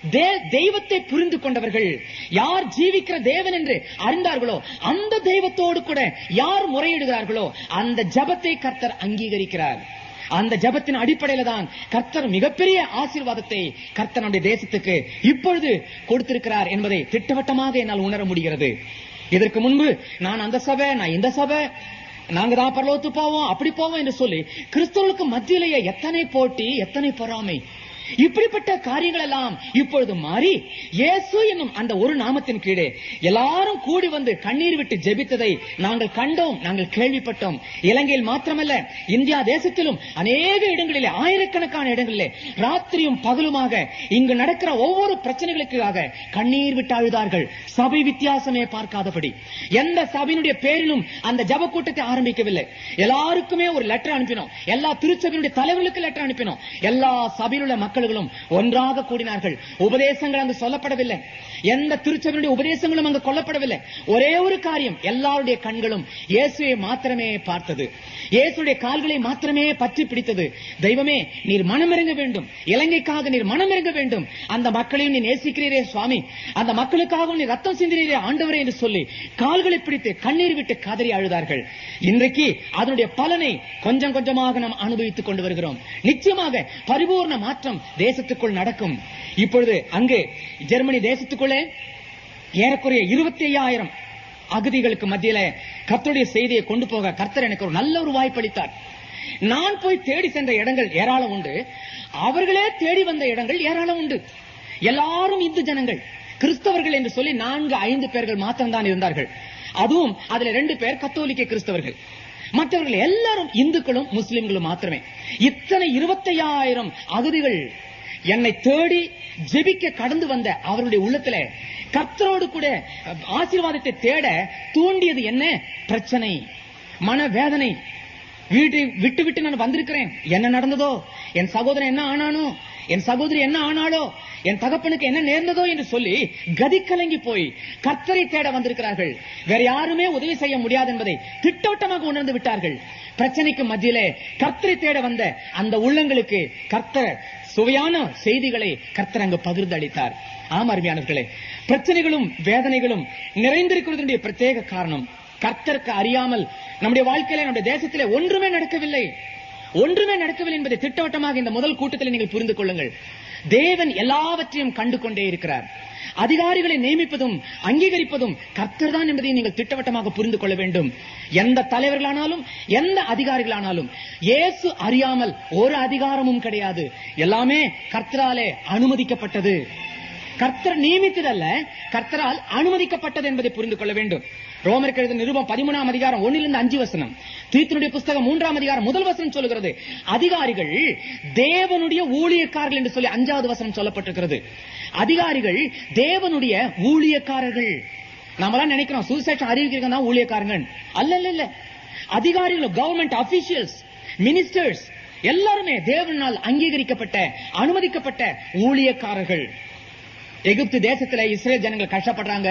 தே- தெய்வத்தை புரிந்து கொண்டவர்கள் யார் ஜீவிக்கிற தேவன் என்று அறிந்தார்களோ அந்த தெய்வத்தோடு கூட யார் முறையிடுகிறார்களோ அந்த ஜபத்தை கர்த்தர் அங்கீகரிக்கிறார் அந்த ஜபத்தின் அடிப்படையில தான் கர்த்தர் மிகப்பெரிய ஆசீர்வாதத்தை கர்த்தர் நம்முடைய தேசத்துக்கு இப்பொழுது கொடுத்திருக்கிறார் என்பதை திட்டவட்டமாக என்னால் உணர முடிகிறது இதற்கு முன்பு நான் அந்த சபை நான் இந்த சபை நாங்க தான் பரலோத்து போவோம் அப்படி போவோம் என்று சொல்லி கிறிஸ்தவர்களுக்கு மத்தியிலேயே எத்தனை போட்டி எத்தனை பொறாமை இப்படிப்பட்ட காரியங்கள் எல்லாம் இப்பொழுது மாறி இயேசு என்னும் அந்த ஒரு நாமத்தின் கீழே எல்லாரும் கூடி வந்து கண்ணீர் விட்டு ஜெபித்ததை நாங்கள் கண்டோம் நாங்கள் கேள்விப்பட்டோம் இலங்கையில் மாத்திரமல்ல இந்தியா தேசத்திலும் அநேக இடங்களிலே ஆயிரக்கணக்கான இடங்களிலே ராத்திரியும் பகலுமாக இங்கு நடக்கிற ஒவ்வொரு பிரச்சனைகளுக்காக கண்ணீர் விட்டு அழுதார்கள் சபை வித்தியாசமே பார்க்காதபடி எந்த சபையினுடைய பேரிலும் அந்த ஜப கூட்டத்தை ஆரம்பிக்கவில்லை எல்லாருக்குமே ஒரு லெட்டர் அனுப்பினோம் எல்லா திருச்சபையினுடைய தலைவர்களுக்கு லெட்டர் அனுப்பினோம் எல்லா சபையில் உள்ள மக்களும் ஒன்றாக கூடினார்கள் உபதேசங்கள் அங்கு சொல்லப்படவில்லை எந்த திருச்சபையினுடைய உபதேசங்களும் அங்கு கொல்லப்படவில்லை ஒரே ஒரு காரியம் எல்லாருடைய கண்களும் இயேசுவை மாத்திரமே பார்த்தது இயேசுடைய கால்களை மாத்திரமே பற்றி பிடித்தது தெய்வமே நீர் மனமிறங்க வேண்டும் இலங்கைக்காக நீர் மனமிறங்க வேண்டும் அந்த மக்களையும் நீ நேசிக்கிறீரே சுவாமி அந்த மக்களுக்காகவும் நீ ரத்தம் சிந்தினீரே ஆண்டவரே என்று சொல்லி கால்களை பிடித்து கண்ணீர் விட்டு கதறி அழுதார்கள் இன்றைக்கு அதனுடைய பலனை கொஞ்சம் கொஞ்சமாக நாம் அனுபவித்துக் கொண்டு வருகிறோம் நிச்சயமாக பரிபூர்ண மாற்றம் தேசத்துக்குள் நடக்கும் இப்பொழுது அங்கு ஜெர்மனி தேசத்துக்குள்ளே ஏறக்குறைய இருபத்தி ஐயாயிரம் அகதிகளுக்கு மத்தியில கர்த்தருடைய செய்தியை கொண்டு போக கர்த்தர் எனக்கு ஒரு நல்ல ஒரு வாய்ப்பளித்தார் நான் போய் தேடி சென்ற இடங்கள் ஏராளம் உண்டு அவர்களே தேடி வந்த இடங்கள் ஏராளம் உண்டு எல்லாரும் இந்து ஜனங்கள் கிறிஸ்தவர்கள் என்று சொல்லி நான்கு ஐந்து பேர்கள் மாத்திரம்தான் இருந்தார்கள் அதுவும் அதுல ரெண்டு பேர் கத்தோலிக்க கிறிஸ்தவர்கள் மற்றவர்கள் எல்லாரும் இந்துக்களும் முஸ்லிம்களும் மாத்திரமே இத்தனை இருபத்தையாயிரம் அகதிகள் என்னை தேடி ஜெபிக்க கடந்து வந்த அவருடைய உள்ளத்துல கர்த்தரோடு கூட ஆசீர்வாதத்தை தேட தூண்டியது என்ன பிரச்சனை மனவேதனை வீட்டை விட்டு விட்டு நான் வந்திருக்கிறேன் என்ன நடந்ததோ என் சகோதரன் என்ன ஆனானோ என் சகோதரி என்ன ஆனாலோ என் தகப்பனுக்கு என்ன நேர்ந்ததோ என்று சொல்லி கதி கலங்கி போய் கர்த்தரை தேட வந்திருக்கிறார்கள் வேற யாருமே உதவி செய்ய முடியாது என்பதை திட்டவட்டமாக உணர்ந்து விட்டார்கள் பிரச்சனைக்கு மத்தியிலே கர்த்தரை தேட வந்த அந்த உள்ளங்களுக்கு கர்த்தர் சுவையான செய்திகளை கர்த்தர் அங்கு பகிர்ந்து அளித்தார் ஆம் அருமையானவர்களே பிரச்சனைகளும் வேதனைகளும் நிறைந்திருக்கிறதுடைய பிரத்யேக காரணம் கர்த்தருக்கு அறியாமல் நம்முடைய வாழ்க்கையில நம்முடைய தேசத்திலே ஒன்றுமே நடக்கவில்லை ஒன்றுமே நடக்கவில்லை என்பதை திட்டவட்டமாக இந்த முதல் கூட்டத்தில் நீங்கள் புரிந்து கொள்ளுங்கள் தேவன் எல்லாவற்றையும் கண்டு கொண்டே இருக்கிறார் அதிகாரிகளை நியமிப்பதும் அங்கீகரிப்பதும் கர்த்தர் தான் என்பதை நீங்கள் திட்டவட்டமாக புரிந்து கொள்ள வேண்டும் எந்த தலைவர்களானாலும் எந்த அதிகாரிகளானாலும் இயேசு அறியாமல் ஒரு அதிகாரமும் கிடையாது எல்லாமே கர்த்தராலே அனுமதிக்கப்பட்டது கர்த்தர் நியமித்ததல்ல கர்த்தரால் அனுமதிக்கப்பட்டது என்பதை புரிந்து கொள்ள வேண்டும் ரோமருக்கு எழுதின நிருபம் பதிமூணாம் அதிகாரம் ஒன்னிலிருந்து அஞ்சு வசனம் தீர்த்தனுடைய புஸ்தகம் மூன்றாம் அதிகாரம் முதல் வசனம் சொல்லுகிறது அதிகாரிகள் தேவனுடைய ஊழியக்காரர்கள் என்று சொல்லி அஞ்சாவது வசனம் சொல்லப்பட்டிருக்கிறது அதிகாரிகள் தேவனுடைய ஊழியக்காரர்கள் நாமெல்லாம் நினைக்கிறோம் சுசேஷம் அறிவிக்கிறவங்க தான் ஊழியக்காரங்க அல்ல இல்ல இல்ல அதிகாரிகள் கவர்மெண்ட் அபிஷியல்ஸ் மினிஸ்டர்ஸ் எல்லாருமே தேவனால் அங்கீகரிக்கப்பட்ட அனுமதிக்கப்பட்ட ஊழியக்காரர்கள் எகிப்து தேசத்துல இஸ்ரேல் ஜனங்கள் கஷ்டப்படுறாங்க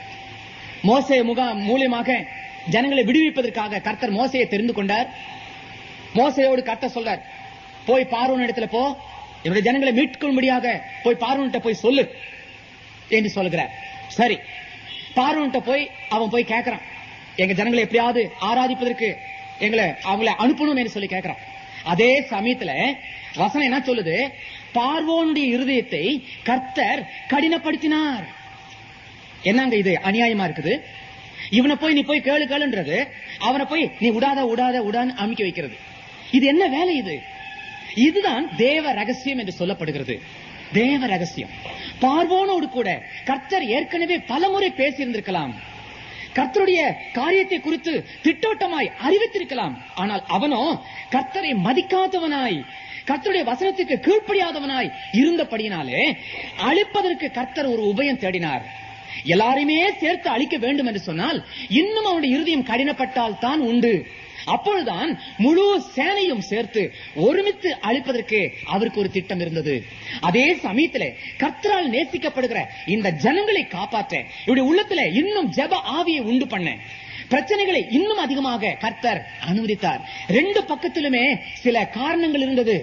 மோசே முகா மூலியமாக ஜனங்களை விடுவிப்பதற்காக கர்த்தர் மோசையை தெரிந்து கொண்டார் மோசையோடு கர்த்தர் சொல்றார் போய் பார்வன் இடத்துல போ என்னுடைய ஜனங்களை மீட்கும்படியாக போய் பார்வன்கிட்ட போய் சொல்லு என்று சொல்லுகிறார் சரி பார்வன்கிட்ட போய் அவன் போய் கேட்கறான் எங்க ஜனங்களை எப்படியாவது ஆராதிப்பதற்கு எங்களை அவங்களை அனுப்பணும் என்று சொல்லி கேட்கறான் அதே சமயத்துல வசனம் என்ன சொல்லுது பார்வோனுடைய இருதயத்தை கர்த்தர் கடினப்படுத்தினார் என்னங்க இது அநியாயமா இருக்குது இவனை போய் நீ போய் கேளு கேளுன்றது அவனை போய் நீ விடாத விடாத விடான்னு அமுக்கி வைக்கிறது இது என்ன வேலை இது இதுதான் தேவ ரகசியம் என்று சொல்லப்படுகிறது தேவ ரகசியம் பார்வோனோடு கூட கர்த்தர் ஏற்கனவே பலமுறை பேசியிருந்திருக்கலாம் கர்த்தருடைய காரியத்தை குறித்து திட்டவட்டமாய் அறிவித்திருக்கலாம் ஆனால் அவனோ கர்த்தரை மதிக்காதவனாய் கர்த்தருடைய வசனத்துக்கு கீழ்ப்படியாதவனாய் இருந்தபடியினாலே அழிப்பதற்கு கர்த்தர் ஒரு உபயம் தேடினார் எல்லாரையுமே சேர்த்து அழிக்க வேண்டும் என்று சொன்னால் இன்னும் அவனுடைய இருதயம் கடினப்பட்டால் தான் உண்டு அப்பொழுதுதான் முழு சேனையும் சேர்த்து ஒருமித்து அழிப்பதற்கு அவருக்கு ஒரு திட்டம் இருந்தது அதே சமயத்திலே கர்த்தரால் நேசிக்கப்படுகிற இந்த ஜனங்களை காப்பாற்ற இவருடைய உள்ளத்துல இன்னும் ஜெப ஆவியை உண்டு பண்ண பிரச்சனைகளை இன்னும் அதிகமாக கர்த்தர் அனுமதித்தார் ரெண்டு பக்கத்திலுமே சில காரணங்கள் இருந்தது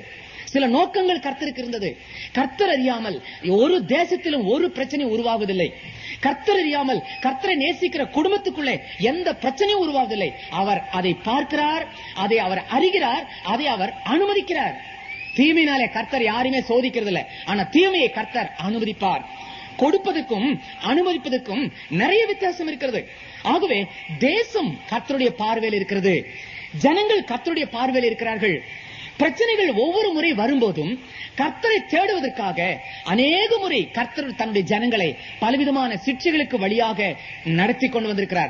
சில நோக்கங்கள் கர்த்தருக்கு இருந்தது கர்த்தர் அறியாமல் ஒரு தேசத்திலும் ஒரு பிரச்சனை உருவாவதில்லை கர்த்தர் அறியாமல் கர்த்தரை நேசிக்கிற குடும்பத்துக்குள்ளே எந்த பிரச்சனையும் உருவாவதில்லை அவர் அதை பார்க்கிறார் அதை அவர் அறிகிறார் அதை அவர் அனுமதிக்கிறார் தீமையினாலே கர்த்தர் யாரையுமே சோதிக்கிறது இல்ல ஆனா தீமையை கர்த்தர் அனுமதிப்பார் கொடுப்பதற்கும் அனுமதிப்பதற்கும் நிறைய வித்தியாசம் இருக்கிறது ஆகவே தேசம் கர்த்தருடைய பார்வையில் இருக்கிறது ஜனங்கள் கர்த்தருடைய பார்வையில் இருக்கிறார்கள் பிரச்சனைகள் ஒவ்வொரு முறை வரும்போதும் கர்த்தரை தேடுவதற்காக அநேக முறை கர்த்தர் தன்னுடைய ஜனங்களை பலவிதமான சிக்ஷைகளுக்கு வழியாக நடத்தி கொண்டு வந்திருக்கிறார்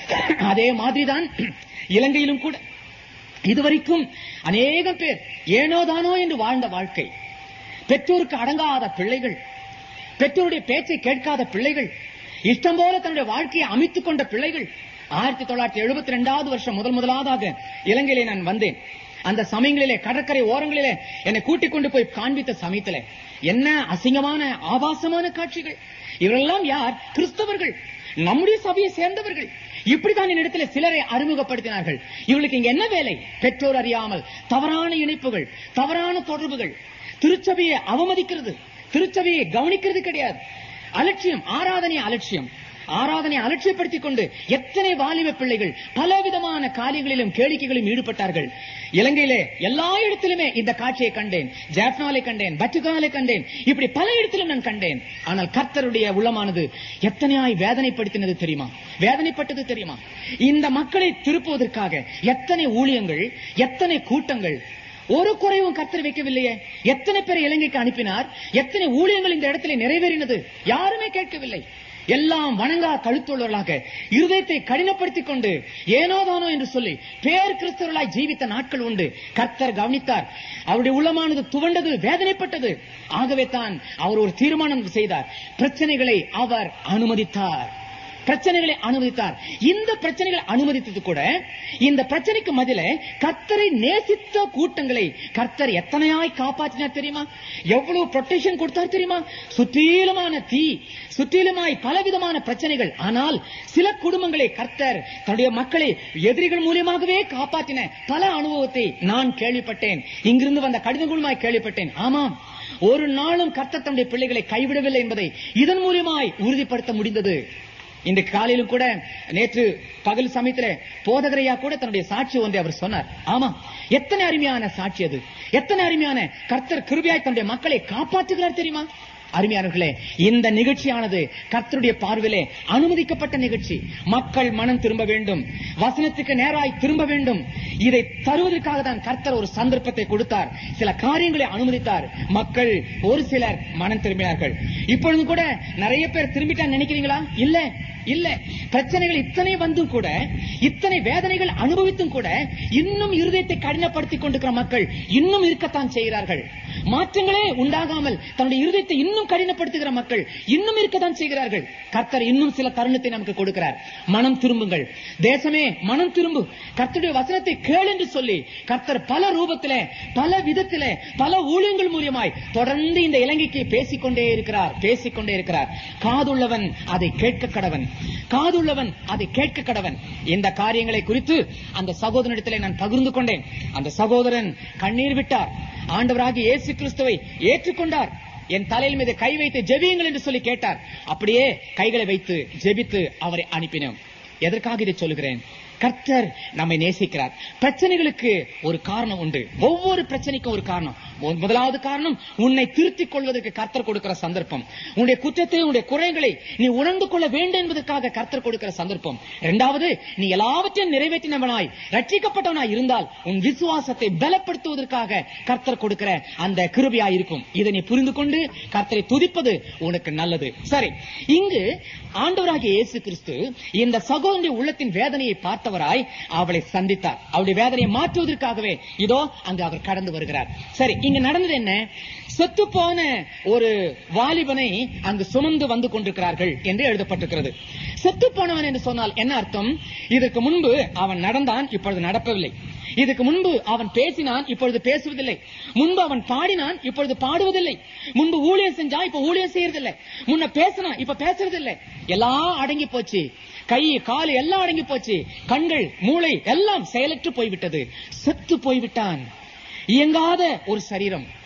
அதே மாதிரிதான் இலங்கையிலும் கூட இதுவரைக்கும் அநேக பேர் ஏனோதானோ என்று வாழ்ந்த வாழ்க்கை பெற்றோருக்கு அடங்காத பிள்ளைகள் பெற்றோருடைய பேச்சை கேட்காத பிள்ளைகள் இஷ்டம் போல தன்னுடைய வாழ்க்கையை அமைத்துக் கொண்ட பிள்ளைகள் ஆயிரத்தி தொள்ளாயிரத்தி எழுபத்தி ரெண்டாவது வருஷம் முதல் முதலாவதாக இலங்கையிலே நான் வந்தேன் அந்த சமயங்களிலே கடற்கரை ஓரங்களிலே என்னை கூட்டிக் கொண்டு போய் காண்பித்த சமயத்திலே என்ன அசிங்கமான ஆபாசமான காட்சிகள் இவரெல்லாம் யார் கிறிஸ்தவர்கள் நம்முடைய சபையை சேர்ந்தவர்கள் இப்படித்தான் என்னிடத்தில் சிலரை அறிமுகப்படுத்தினார்கள் இவர்களுக்கு இங்க என்ன வேலை பெற்றோர் அறியாமல் தவறான இணைப்புகள் தவறான தொடர்புகள் திருச்சபையை அவமதிக்கிறது திருச்சபையை கவனிக்கிறது கிடையாது அலட்சியம் ஆராதனை அலட்சியம் ஆராதனை அலட்சியப்படுத்திக் கொண்டு எத்தனை வாலிப பிள்ளைகள் பலவிதமான காரியங்களிலும் கேளிக்கைகளிலும் ஈடுபட்டார்கள் இலங்கையிலே எல்லா இடத்திலுமே இந்த காட்சியை கண்டேன் ஜாப்னாலை கண்டேன் பட்டுகாலை கண்டேன் இப்படி பல இடத்திலும் நான் கண்டேன் ஆனால் கர்த்தருடைய உள்ளமானது எத்தனையாய் வேதனைப்படுத்தினது தெரியுமா வேதனைப்பட்டது தெரியுமா இந்த மக்களை திருப்புவதற்காக எத்தனை ஊழியங்கள் எத்தனை கூட்டங்கள் ஒரு குறைவும் கர்த்தர் வைக்கவில்லையே எத்தனை பேர் இலங்கைக்கு அனுப்பினார் எத்தனை ஊழியங்கள் இந்த இடத்துல நிறைவேறினது யாருமே கேட்கவில்லை எல்லாம் வணங்கா கழுத்துள்ளவர்களாக இருதயத்தை கடினப்படுத்திக் கொண்டு ஏனோதானோ என்று சொல்லி பேர் கிறிஸ்தவர்களாய் ஜீவித்த நாட்கள் உண்டு கர்த்தர் கவனித்தார் அவருடைய உள்ளமானது துவண்டது வேதனைப்பட்டது ஆகவே தான் அவர் ஒரு தீர்மானம் செய்தார் பிரச்சனைகளை அவர் அனுமதித்தார் பிரச்சனைகளை அனுமதித்தார் இந்த பிரச்சனைகளை அனுமதித்தது கூட இந்த பிரச்சனைக்கு மதில கர்த்தரை நேசித்த கூட்டங்களை கர்த்தர் எத்தனையாய் காப்பாற்றினார் தெரியுமா எவ்வளவு ப்ரொடெக்ஷன் கொடுத்தார் தெரியுமா சுற்றிலுமான தீ சுற்றிலுமாய் பலவிதமான பிரச்சனைகள் ஆனால் சில குடும்பங்களை கர்த்தர் தன்னுடைய மக்களை எதிரிகள் மூலியமாகவே காப்பாற்றின பல அனுபவத்தை நான் கேள்விப்பட்டேன் இங்கிருந்து வந்த கடிதம் மூலமாய் கேள்விப்பட்டேன் ஆமாம் ஒரு நாளும் கர்த்தர் தன்னுடைய பிள்ளைகளை கைவிடவில்லை என்பதை இதன் மூலியமாய் உறுதிப்படுத்த முடிந்தது இந்த காலையிலும் கூட நேற்று பகல் சமயத்துல போதகரையா கூட தன்னுடைய சாட்சி ஒன்றை அவர் சொன்னார் ஆமா எத்தனை அருமையான சாட்சி அது எத்தனை அருமையான கர்த்தர் கிருபியாய் தன்னுடைய மக்களை காப்பாற்றுகிறார் தெரியுமா அருமையானவர்களே இந்த நிகழ்ச்சியானது கர்த்தருடைய பார்வையிலே அனுமதிக்கப்பட்ட நிகழ்ச்சி மக்கள் மனம் திரும்ப வேண்டும் வசனத்துக்கு நேராய் திரும்ப வேண்டும் இதை தருவதற்காக தான் கர்த்தர் ஒரு சந்தர்ப்பத்தை கொடுத்தார் சில காரியங்களை அனுமதித்தார் மக்கள் ஒரு சிலர் மனம் திரும்பினார்கள் இப்பொழுது கூட நிறைய பேர் திரும்பிட்டா நினைக்கிறீங்களா இல்ல இல்ல பிரச்சனைகள் இத்தனை வந்தும் கூட இத்தனை வேதனைகள் அனுபவித்தும் கூட இன்னும் இருதயத்தை கடினப்படுத்திக் கொண்டிருக்கிற மக்கள் இன்னும் இருக்கத்தான் செய்கிறார்கள் மாற்றங்களே உண்டாகாமல் தன்னுடைய இருதயத்தை இன்னும் கடினப்படுத்துகிற மக்கள் இன்னும் இருக்கத்தான் செய்கிறார்கள் கர்த்தர் இன்னும் சில தருணத்தை நமக்கு கொடுக்கிறார் மனம் திரும்புங்கள் தேசமே மனம் திரும்பு கர்த்தருடைய வசனத்தை கேள் என்று சொல்லி கர்த்தர் பல ரூபத்திலே பல விதத்திலே பல ஊழியங்கள் மூலியமாய் தொடர்ந்து இந்த இலங்கைக்கு பேசிக்கொண்டே இருக்கிறார் பேசிக்கொண்டே இருக்கிறார் காதுள்ளவன் அதை கேட்க கடவன் காதுள்ளவன் அதை கேட்க கடவன் இந்த காரியங்களை குறித்து அந்த சகோதரனிடத்திலே நான் பகிர்ந்து கொண்டேன் அந்த சகோதரன் கண்ணீர் விட்டார் ஆண்டவராகிய இயேசு கிறிஸ்துவை ஏற்றுக்கொண்டார் என் தலையில் மீது கை வைத்து ஜெபியுங்கள் என்று சொல்லி கேட்டார் அப்படியே கைகளை வைத்து ஜெபித்து அவரை அனுப்பினோம் எதற்காக இதை சொல்லுகிறேன் கர்த்தர் நம்மை நேசிக்கிறார் பிரச்சனைகளுக்கு ஒரு காரணம் உண்டு ஒவ்வொரு பிரச்சனைக்கும் ஒரு காரணம் மு- முதலாவது காரணம் உன்னை திருத்திக் கொள்வதற்கு கர்த்தர் கொடுக்கிற சந்தர்ப்பம் உன்னுடைய குற்றத்தை உன்னுடைய குறைகளை நீ உணர்ந்து கொள்ள வேண்டும் என்பதற்காக கர்த்தர் கொடுக்கிற சந்தர்ப்பம் இரண்டாவது நீ எல்லாவற்றையும் நிறைவேற்றினவனாய் ரட்சிக்கப்பட்டவனாய் இருந்தால் உன் விசுவாசத்தை பலப்படுத்துவதற்காக கர்த்தர் கொடுக்கிற அந்த கிருபையா இருக்கும் இதை நீ புரிந்து கொண்டு கர்த்தரை துதிப்பது உனக்கு நல்லது சரி இங்கு ஆண்டவராகிய இயேசு கிறிஸ்து இந்த சகோதரனுடைய உள்ளத்தின் வேதனையை பார்த்தவராய் அவளை சந்தித்தார் அவளுடைய வேதனையை மாற்றுவதற்காகவே இதோ அங்கு அவர் கடந்து வருகிறார் சரி இங்க நடந்தது என்ன செத்து போன ஒரு வாலிபனை அங்கு சுமந்து வந்து கொண்டிருக்கிறார்கள் என்று எழுதப்பட்டிருக்கிறது செத்து போனவன் என்று சொன்னால் என்ன அர்த்தம் இதற்கு முன்பு அவன் நடந்தான் இப்பொழுது நடப்பவில்லை இதுக்கு முன்பு அவன் பேசினான் இப்பொழுது பேசுவதில்லை முன்பு அவன் பாடினான் இப்பொழுது பாடுவதில்லை முன்பு ஊழியம் செஞ்சா இப்ப ஊழியம் செய்யறதில்லை முன்ன பேசினான் இப்ப பேசுறதில்லை எல்லாம் அடங்கி போச்சு கை கால் எல்லாம் அடங்கி போச்சு கண்கள் மூளை எல்லாம் செயலற்று போய்விட்டது செத்து போய்விட்டான் இயங்காத ஒரு சரீரம்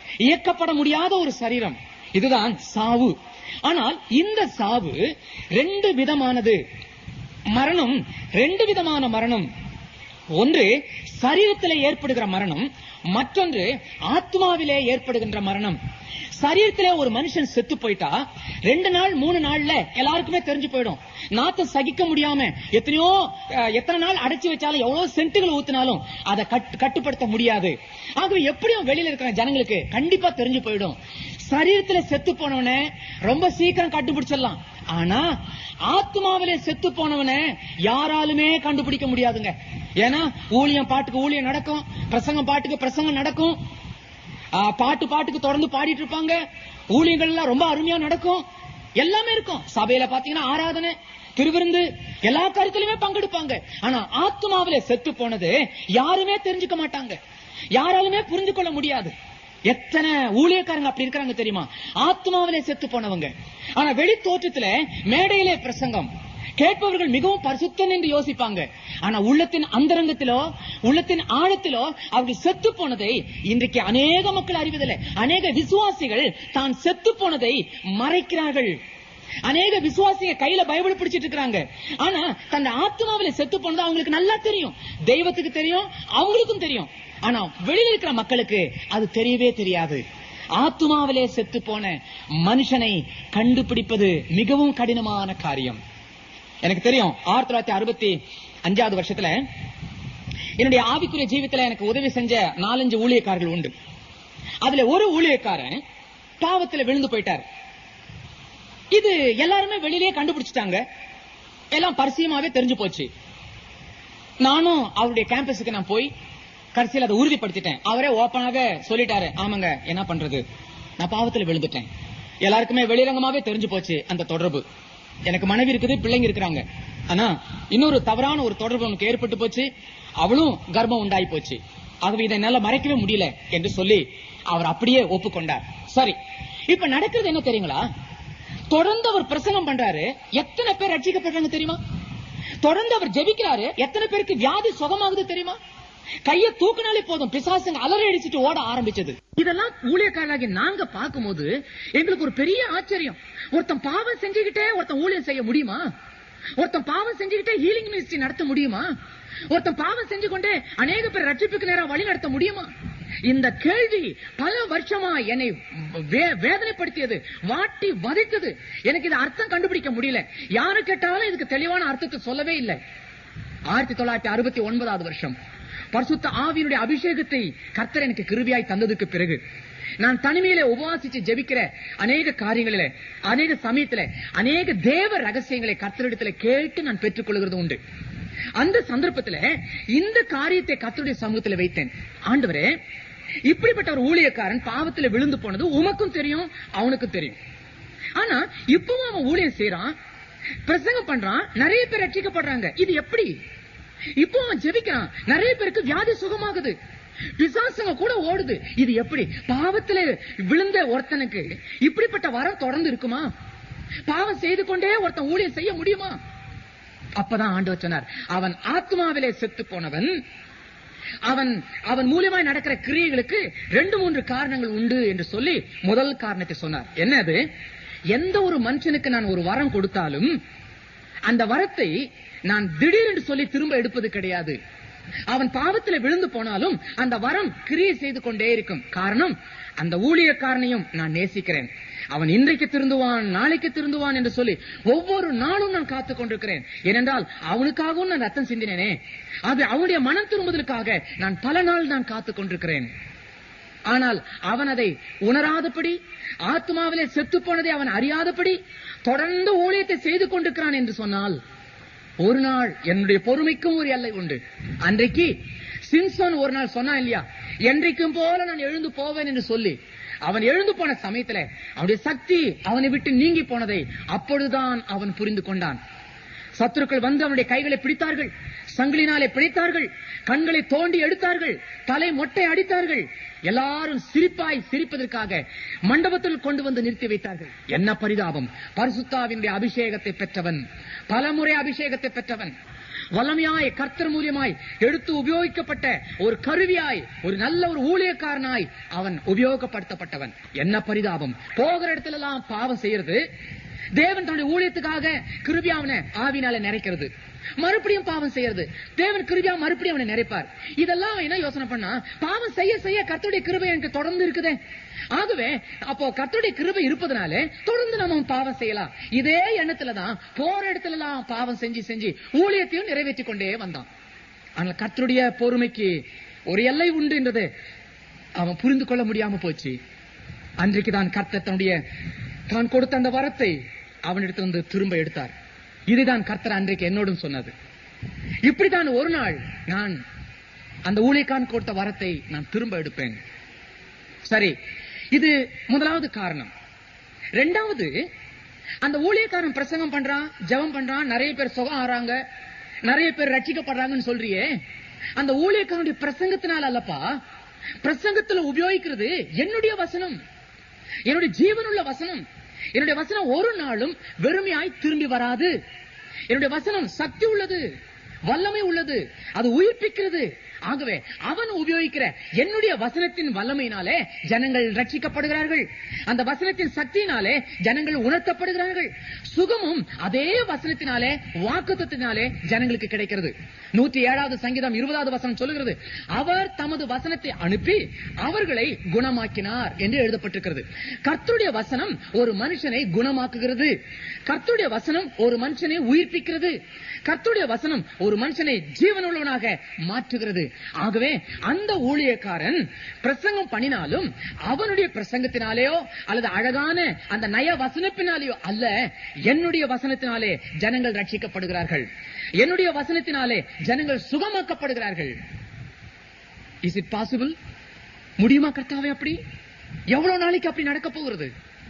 இயக்கப்பட முடியாத ஒரு சரீரம் இதுதான் சாவு ஆனால் இந்த சாவு ரெண்டு விதமானது மரணம் ரெண்டு விதமான மரணம் ஒன்று சரீரத்திலே ஏற்படுகிற மரணம் மற்றொன்று ஆத்மாவிலே ஏற்படுகின்ற மரணம் சரீரத்திலே ஒரு மனுஷன் செத்து போயிட்டா ரெண்டு நாள் மூணு நாள்ல எல்லாருக்குமே தெரிஞ்சு போயிடும் நாத்தம் சகிக்க முடியாம எத்தனையோ அஹ், எத்தனை நாள் அடைச்சு வச்சாலும் எவ்வளவு சென்ட்டுகள் ஊத்தினாலும் அதை கட்டு- கட்டுப்படுத்த முடியாது ஆகவே எப்படியும் வெளியில இருக்கிற ஜனங்களுக்கு கண்டிப்பா தெரிஞ்சு போயிடும் சரீரத்துல செத்து போனவன ரொம்ப சீக்கிரம் கண்டுபிடிச்சிடலாம் ஆனா ஆத்மாவிலே செத்து போனவன யாராலுமே கண்டுபிடிக்க முடியாதுங்க ஏன்னா ஊழியம் பாட்டுக்கு ஊழியம் நடக்கும் பிரசங்கம் பாட்டுக்கு பிரசங்கம் நடக்கும் ஆ, பாட்டு பாட்டுக்கு தொடர்ந்து பாடிட்டு இருப்பாங்க ஊழியங்கள் எல்லாம் ரொம்ப அருமையா நடக்கும் எல்லாமே இருக்கும் சபையில பாத்தீங்கன்னா ஆராதனை திருவிருந்து எல்லா காரியத்திலுமே பங்கெடுப்பாங்க ஆனா ஆத்மாவிலே செத்து போனது யாருமே தெரிஞ்சுக்க மாட்டாங்க யாராலுமே புரிஞ்சு கொள்ள முடியாது எத்தனை ஊழியக்காரங்க அப்படி இருக்காங்க தெரியுமா ஆத்மாவிலே செத்து போனவங்க ஆனா வெளி தோற்றத்துல மேடையிலே பிரசங்கம் கேட்பவர்கள் மிகவும் பரிசுத்தன் என்று யோசிப்பாங்க ஆனா உள்ளத்தின் அந்தரங்கத்திலோ உள்ளத்தின் ஆழத்திலோ அவர்கள் செத்து போனதை இன்றைக்கு அநேக மக்கள் அறிவதில்லை அநேக விசுவாசிகள் தான் செத்து போனதை மறைக்கிறார்கள் அநேக விசுவாசிங்க கையில பைபிள் பிடிச்சிட்டு இருக்காங்க ஆனா தன் ஆத்மாவில செத்து போனது அவங்களுக்கு நல்லா தெரியும் தெய்வத்துக்கு தெரியும் அவங்களுக்கும் தெரியும் ஆனா வெளியில இருக்கிற மக்களுக்கு அது தெரியவே தெரியாது ஆத்மாவிலே செத்து போன மனுஷனை கண்டுபிடிப்பது மிகவும் கடினமான காரியம் எனக்கு தெரியும் ஆயிரத்தி தொள்ளாயிரத்தி அறுபத்தி அஞ்சாவது வருஷத்துல என்னுடைய ஆவிக்குரிய ஜீவித்துல எனக்கு உதவி செஞ்ச நாலஞ்சு ஊழியக்காரர்கள் உண்டு அதுல ஒரு ஊழியக்காரன் பாவத்துல விழுந்து போயிட்டார் இது எல்லாருமே வெளியிலேயே கண்டுபிடிச்சிட்டாங்க எல்லாம் பரிசயமாவே தெரிஞ்சு போச்சு நானும் அவருடைய கேம்பஸுக்கு நான் போய் கடைசியில் அதை உறுதிப்படுத்திட்டேன் அவரே ஓப்பனாக சொல்லிட்டாரு ஆமாங்க என்ன பண்றது நான் பாவத்துல விழுந்துட்டேன் எல்லாருக்குமே வெளிரங்கமாவே தெரிஞ்சு போச்சு அந்த தொடர்பு எனக்கு மனைவி இருக்குது பிள்ளைங்க இருக்கிறாங்க ஆனா இன்னொரு தவறான ஒரு தொடர்பு உனக்கு ஏற்பட்டு போச்சு அவளும் கர்ப்பம் உண்டாகி போச்சு ஆகவே இதை என்னால மறைக்கவே முடியல என்று சொல்லி அவர் அப்படியே ஒப்புக்கொண்டார் சரி இப்ப நடக்கிறது என்ன தெரியுங்களா தொடர்ந்து அவர் பிரசங்கம் பண்றாரு எத்தனை பேர் ரட்சிக்கப்படுறாங்க தெரியுமா தொடர்ந்து அவர் ஜெபிக்கிறாரு எத்தனை பேருக்கு வியாதி சுகமாகுது தெரியுமா கைய தூக்குனாலே போதும் பிசாசுங்க அலறி அடிச்சிட்டு ஓட ஆரம்பிச்சது இதெல்லாம் ஊழியக்காரராகி நாங்க பார்க்கும்போது எங்களுக்கு ஒரு பெரிய ஆச்சரியம் ஒருத்தன் பாவம் செஞ்சுக்கிட்டே ஒருத்தன் ஊழியம் செய்ய முடியுமா ஒருத்தன் பாவம் செஞ்சுக்கிட்டே ஹீலிங் மினிஸ்ட்ரி நடத்த முடியுமா ஒருத்தன் பாவம் செஞ்சு கொண்டே அநேக பேர் ரட்சிப்புக்கு நேரம் வழி நடத்த முடியுமா இந்த கேள்வி பல வருஷமா என்னை வே- வேதனைப்படுத்தியது வாட்டி வதைத்தது எனக்கு இது அர்த்தம் கண்டுபிடிக்க முடியல யாரு கேட்டாலும் இதுக்கு தெளிவான அர்த்தத்தை சொல்லவே இல்லை ஆயிரத்தி தொள்ளாயிரத்தி அறுபத்தி ஒன்பதாவது வருஷம் பரிசுத்த ஆவியினுடைய அபிஷேகத்தை கர்த்தர் எனக்கு கிருபியாய் தந்ததுக்கு பிறகு நான் தனிமையில உபவாசிச்சு ஜெபிக்கிற அநேக காரியங்களில அநேக சமயத்துல அநேக தேவ ரகசியங்களை கர்த்தரிடத்துல கேட்டு நான் பெற்றுக்கொள்கிறது உண்டு அந்த சந்தர்ப்பத்துல இந்த காரியத்தை கர்த்தருடைய சமூகத்துல வைத்தேன் ஆண்டவரே இப்படிப்பட்ட ஒரு ஊழியக்காரன் பாவத்துல விழுந்து போனது உமக்கும் தெரியும் அவனுக்கும் தெரியும் ஆனா இப்பவும் அவன் ஊழியம் செய்யறான் பிரசங்கம் பண்றான் நிறைய பேர் ரட்சிக்கப்படுறாங்க இது எப்படி இப்போ அவன் ஜெபிக்கிறான் நிறைய பேருக்கு வியாதி சுகமாகுது பிசாசுங்க கூட ஓடுது இது எப்படி பாவத்துல விழுந்த ஒருத்தனுக்கு இப்படிப்பட்ட வரம் தொடர்ந்து இருக்குமா பாவம் செய்து கொண்டே ஒருத்தன் ஊழியம் செய்ய முடியுமா அப்பதான் ஆண்டவர் சொன்னார் அவன் ஆத்மாவிலே செத்து போனவன் அவன் அவன் மூலியமாய் நடக்கிற கிரியைகளுக்கு ரெண்டு மூன்று காரணங்கள் உண்டு என்று சொல்லி முதல் காரணத்தை சொன்னார் என்னது எந்த ஒரு மனுஷனுக்கு நான் ஒரு வரம் கொடுத்தாலும் அந்த வரத்தை நான் திடீரென்று சொல்லி திரும்ப எடுப்பது கிடையாது அவன் பாவத்துல விழுந்து போனாலும் அந்த வரம் கிரியை செய்து கொண்டே இருக்கும் காரணம் அந்த ஊழியக்காரனையும் நான் நேசிக்கிறேன் அவன் இன்றைக்கு திருந்துவான் நாளைக்கு திருந்துவான் என்று சொல்லி ஒவ்வொரு நாளும் நான் காத்துக் கொண்டிருக்கிறேன் ஏனென்றால் அவனுக்காகவும் நான் ரத்தம் சிந்தினேனே அது அவனுடைய மனம் திரும்புதலுக்காக நான் பல நாள் நான் காத்துக் கொண்டிருக்கிறேன் ஆனால் அவன் அதை உணராதபடி ஆத்மாவிலே செத்து போனதை அவன் அறியாதபடி தொடர்ந்து ஊழியத்தை செய்து கொண்டிருக்கிறான் என்று சொன்னால் ஒரு நாள் என்னுடைய பொறுமைக்கும் ஒரு எல்லை உண்டு அன்றைக்கு சிம்சன் ஒரு நாள் சொன்னான் இல்லையா என்றைக்கும் போல நான் எழுந்து போவேன் என்று சொல்லி அவன் எழுந்து போன சமயத்துல அவனுடைய சக்தி அவனை விட்டு நீங்கி போனதை அப்பொழுதுதான் அவன் புரிந்து கொண்டான் சத்துருக்கள் வந்து அவனுடைய கைகளை பிடித்தார்கள் சங்கிலினாலே பிடித்தார்கள் கண்களை தோண்டி எடுத்தார்கள் தலை மொட்டை அடித்தார்கள் எல்லாரும் சிரிப்பாய் சிரிப்பதற்காக மண்டபத்தில் கொண்டு வந்து நிறுத்தி வைத்தார்கள் என்ன பரிதாபம் பரிசுத்தாவினுடைய அபிஷேகத்தை பெற்றவன் பலமுறை அபிஷேகத்தை பெற்றவன் வல்லமையாய் கர்த்தர் மூலியமாய் எடுத்து உபயோகிக்கப்பட்ட ஒரு கருவியாய் ஒரு நல்ல ஒரு ஊழியக்காரனாய் அவன் உபயோகப்படுத்தப்பட்டவன் என்ன பரிதாபம் போகிற இடத்துல எல்லாம் பாவம் செய்யறது தேவன் தன்னுடைய ஊழியத்துக்காக கிருபியா அவனை ஆவினால நிறைக்கிறது மறுபடியும் பாவம் செய்யறது தேவன் கிருபியா மறுபடியும் அவனை நிறைப்பார் இதெல்லாம் அவன் என்ன யோசனை பண்ணா பாவம் செய்ய செய்ய கர்த்தருடைய கிருபை எனக்கு தொடர்ந்து இருக்குதே ஆகவே அப்போ கர்த்தருடைய கிருபை இருப்பதனாலே தொடர்ந்து நம்ம பாவம் செய்யலாம் இதே எண்ணத்துல தான் போற இடத்துல எல்லாம் பாவம் செஞ்சு செஞ்சு ஊழியத்தையும் நிறைவேற்றி கொண்டே வந்தான் ஆனால் கர்த்தருடைய பொறுமைக்கு ஒரு எல்லை உண்டு என்றது அவன் புரிந்து கொள்ள முடியாம போச்சு அன்றைக்கு தான் கர்த்தர் தன்னுடைய தான் கொடுத்த அந்த வரத்தை அவனிடத்தில் வந்து திரும்ப எடுத்தார் இதுதான் கர்த்தர் அன்றைக்கு என்னோடும் சொன்னது இப்படித்தான் ஒரு நாள் நான் அந்த ஊழியக்கான் கொடுத்த வரத்தை நான் திரும்ப எடுப்பேன் சரி இது முதலாவது காரணம் ரெண்டாவது அந்த ஊழியக்காரன் பிரசங்கம் பண்றான் ஜெபம் பண்றான் நிறைய பேர் சுகம் ஆறாங்க நிறைய பேர் ரட்சிக்கப்படுறாங்கன்னு சொல்றியே அந்த ஊழியக்காரனுடைய பிரசங்கத்தினால அல்லப்பா பிரசங்கத்துல உபயோகிக்கிறது என்னுடைய வசனம் என்னுடைய ஜீவனுள்ள வசனம் என்னுடைய வசனம் ஒரு நாளும் வெறுமையாய் திரும்பி வராது என்னுடைய வசனம் சக்தி உள்ளது வல்லமை உள்ளது அது உயிர்ப்பிக்கிறது ஆகவே அவன் உபயோகிக்கிற என்னுடைய வசனத்தின் வல்லமையினாலே ஜனங்கள் ரட்சிக்கப்படுகிறார்கள் அந்த வசனத்தின் சக்தியினாலே ஜனங்கள் உணர்த்தப்படுகிறார்கள் சுகமும் அதே வசனத்தினாலே வாக்குத்தத்தினாலே ஜனங்களுக்கு கிடைக்கிறது நூற்றி ஏழாவது சங்கீதம் இருபதாவது வசனம் சொல்லுகிறது அவர் தமது வசனத்தை அனுப்பி அவர்களை குணமாக்கினார் என்று எழுதப்பட்டிருக்கிறது கர்த்தருடைய வசனம் ஒரு மனுஷனை குணமாக்குகிறது கர்த்தருடைய வசனம் ஒரு மனுஷனை உயிர்ப்பிக்கிறது கர்த்தருடைய வசனம் ஒரு மனுஷனை ஜீவனுள்ளவனாக மாற்றுகிறது ஆகவே அந்த ஊழியக்காரன் பிரசங்கம் பண்ணினாலும் அவனுடைய பிரசங்கத்தினாலேயோ அல்லது அழகான அந்த நய வசனத்தினாலேயோ அல்ல என்னுடைய வசனத்தினாலே ஜனங்கள் ரட்சிக்கப்படுகிறார்கள் என்னுடைய வசனத்தினாலே ஜனங்கள் சுகமாக்கப்படுகிறார்கள் இஸ் இட் பாசிபிள் முடியுமா கர்த்தாவே அப்படி எவ்வளவு நாளைக்கு அப்படி நடக்க போகிறது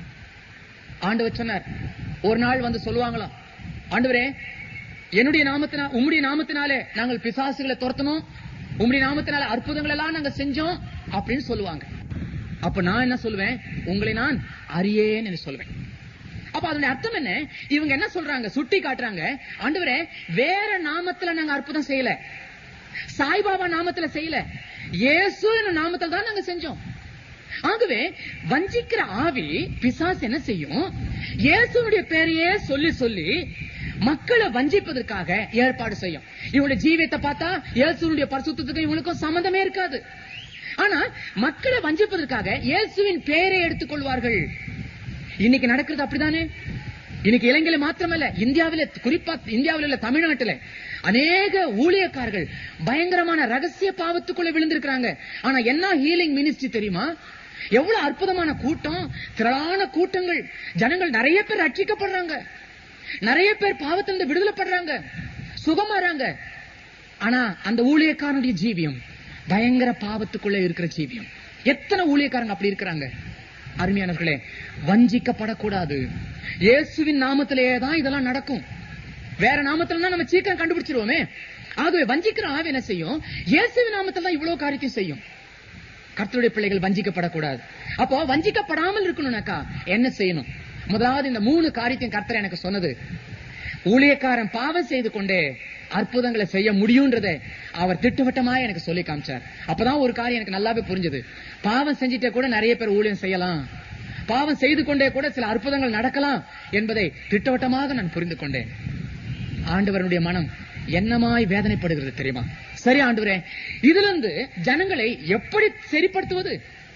ஆண்டவர் சொன்னார் ஒரு நாள் வந்து சொல்லுவாங்களாம் ஆண்டவரே என்னுடைய நாமத்தினா உம்முடைய நாமத்தினாலே நாங்கள் பிசாசுகளை துரத்தணும் உம்முடைய நாமத்தினால அற்புதங்கள் எல்லாம் நாங்க செஞ்சோம் அப்படின்னு சொல்லுவாங்க அப்ப நான் என்ன சொல்லுவேன் உங்களை நான் அறியேன் என்று சொல்லுவேன் அப்ப அதனுடைய அர்த்தம் என்ன இவங்க என்ன சொல்றாங்க சுட்டி காட்டுறாங்க ஆண்டவரே வேற நாமத்துல நாங்க அற்புதம் செய்யல சாய்பாபா நாமத்துல செய்யல இயேசு என்ற நாமத்தில் தான் நாங்க செஞ்சோம் ஆகவே வஞ்சிக்கிற ஆவி பிசாசு என்ன செய்யும் இயேசுனுடைய பேரையே சொல்லி சொல்லி மக்களை வஞ்சிப்பதற்காக ஏற்பாடு செய்யும் இவங்களுடைய ஜீவியத்தை பார்த்தா இயேசுனுடைய பரிசுத்தத்துக்கு இவங்களுக்கும் சம்பந்தமே இருக்காது ஆனா மக்களை வஞ்சிப்பதற்காக இயேசுவின் பெயரை எடுத்துக்கொள்வார்கள் இன்னைக்கு நடக்கிறது அப்படிதானே இன்னைக்கு இலங்கையில மாத்திரமல்ல இந்தியாவில குறிப்பா இந்தியாவில இல்ல தமிழ்நாட்டுல அநேக ஊழியக்காரர்கள் பயங்கரமான ரகசிய பாவத்துக்குள்ள விழுந்திருக்கிறாங்க ஆனா என்ன ஹீலிங் மினிஸ்ட்ரி தெரியுமா எவ்வளவு அற்புதமான கூட்டம் திரளான கூட்டங்கள் ஜனங்கள் நிறைய பேர் ரட்சிக்கப்படுறாங்க நிறைய பேர் பாவத்திலிருந்து விடுதலைப்படுறாங்க சுகமாறாங்க ஆனா அந்த ஊழியக்காரனுடைய ஜீவியம் பயங்கர பாவத்துக்குள்ள இருக்கிற ஜீவியம் எத்தனை ஊழியக்காரங்க அப்படி இருக்கிறாங்க அருமையானவர்களே வஞ்சிக்கப்படக்கூடாது இயேசுவின் நாமத்திலேயே தான் இதெல்லாம் நடக்கும் வேற நாமத்துல நம்ம சீக்கிரம் கண்டுபிடிச்சிருவோமே ஆகவே வஞ்சிக்கிற ஆவி என்ன செய்யும் இயேசுவின் நாமத்தில் தான் இவ்வளவு காரியத்தையும் செய்யும் கர்த்தருடைய பிள்ளைகள் வஞ்சிக்கப்படக்கூடாது அப்போ வஞ்சிக்கப்படாமல் இருக்கணும்னாக்கா என்ன செய்யணும் முதலாவது இந்த மூணு காரியத்தையும் கர்த்தர் எனக்கு சொன்னது ஊழியக்காரன் பாவம் செய்து கொண்டே அற்புதங்களை செய்ய முடியும்ன்றதை அவர் திட்டவட்டமா எனக்கு சொல்லி காமிச்சார் அப்பதான் ஒரு காரியம் எனக்கு நல்லாவே புரிஞ்சது பாவம் செஞ்சிட்டே கூட நிறைய பேர் ஊழியம் செய்யலாம் பாவம் செய்து கொண்டே கூட சில அற்புதங்கள் நடக்கலாம் என்பதை திட்டவட்டமாக நான் புரிந்து கொண்டேன் ஆண்டவருடைய மனம் என்னமாய் வேதனைப்படுகிறது தெரியுமா சரி ஆண்டவரே இதுல இருந்து ஜனங்களை எப்படி சரிப்படுத்துவது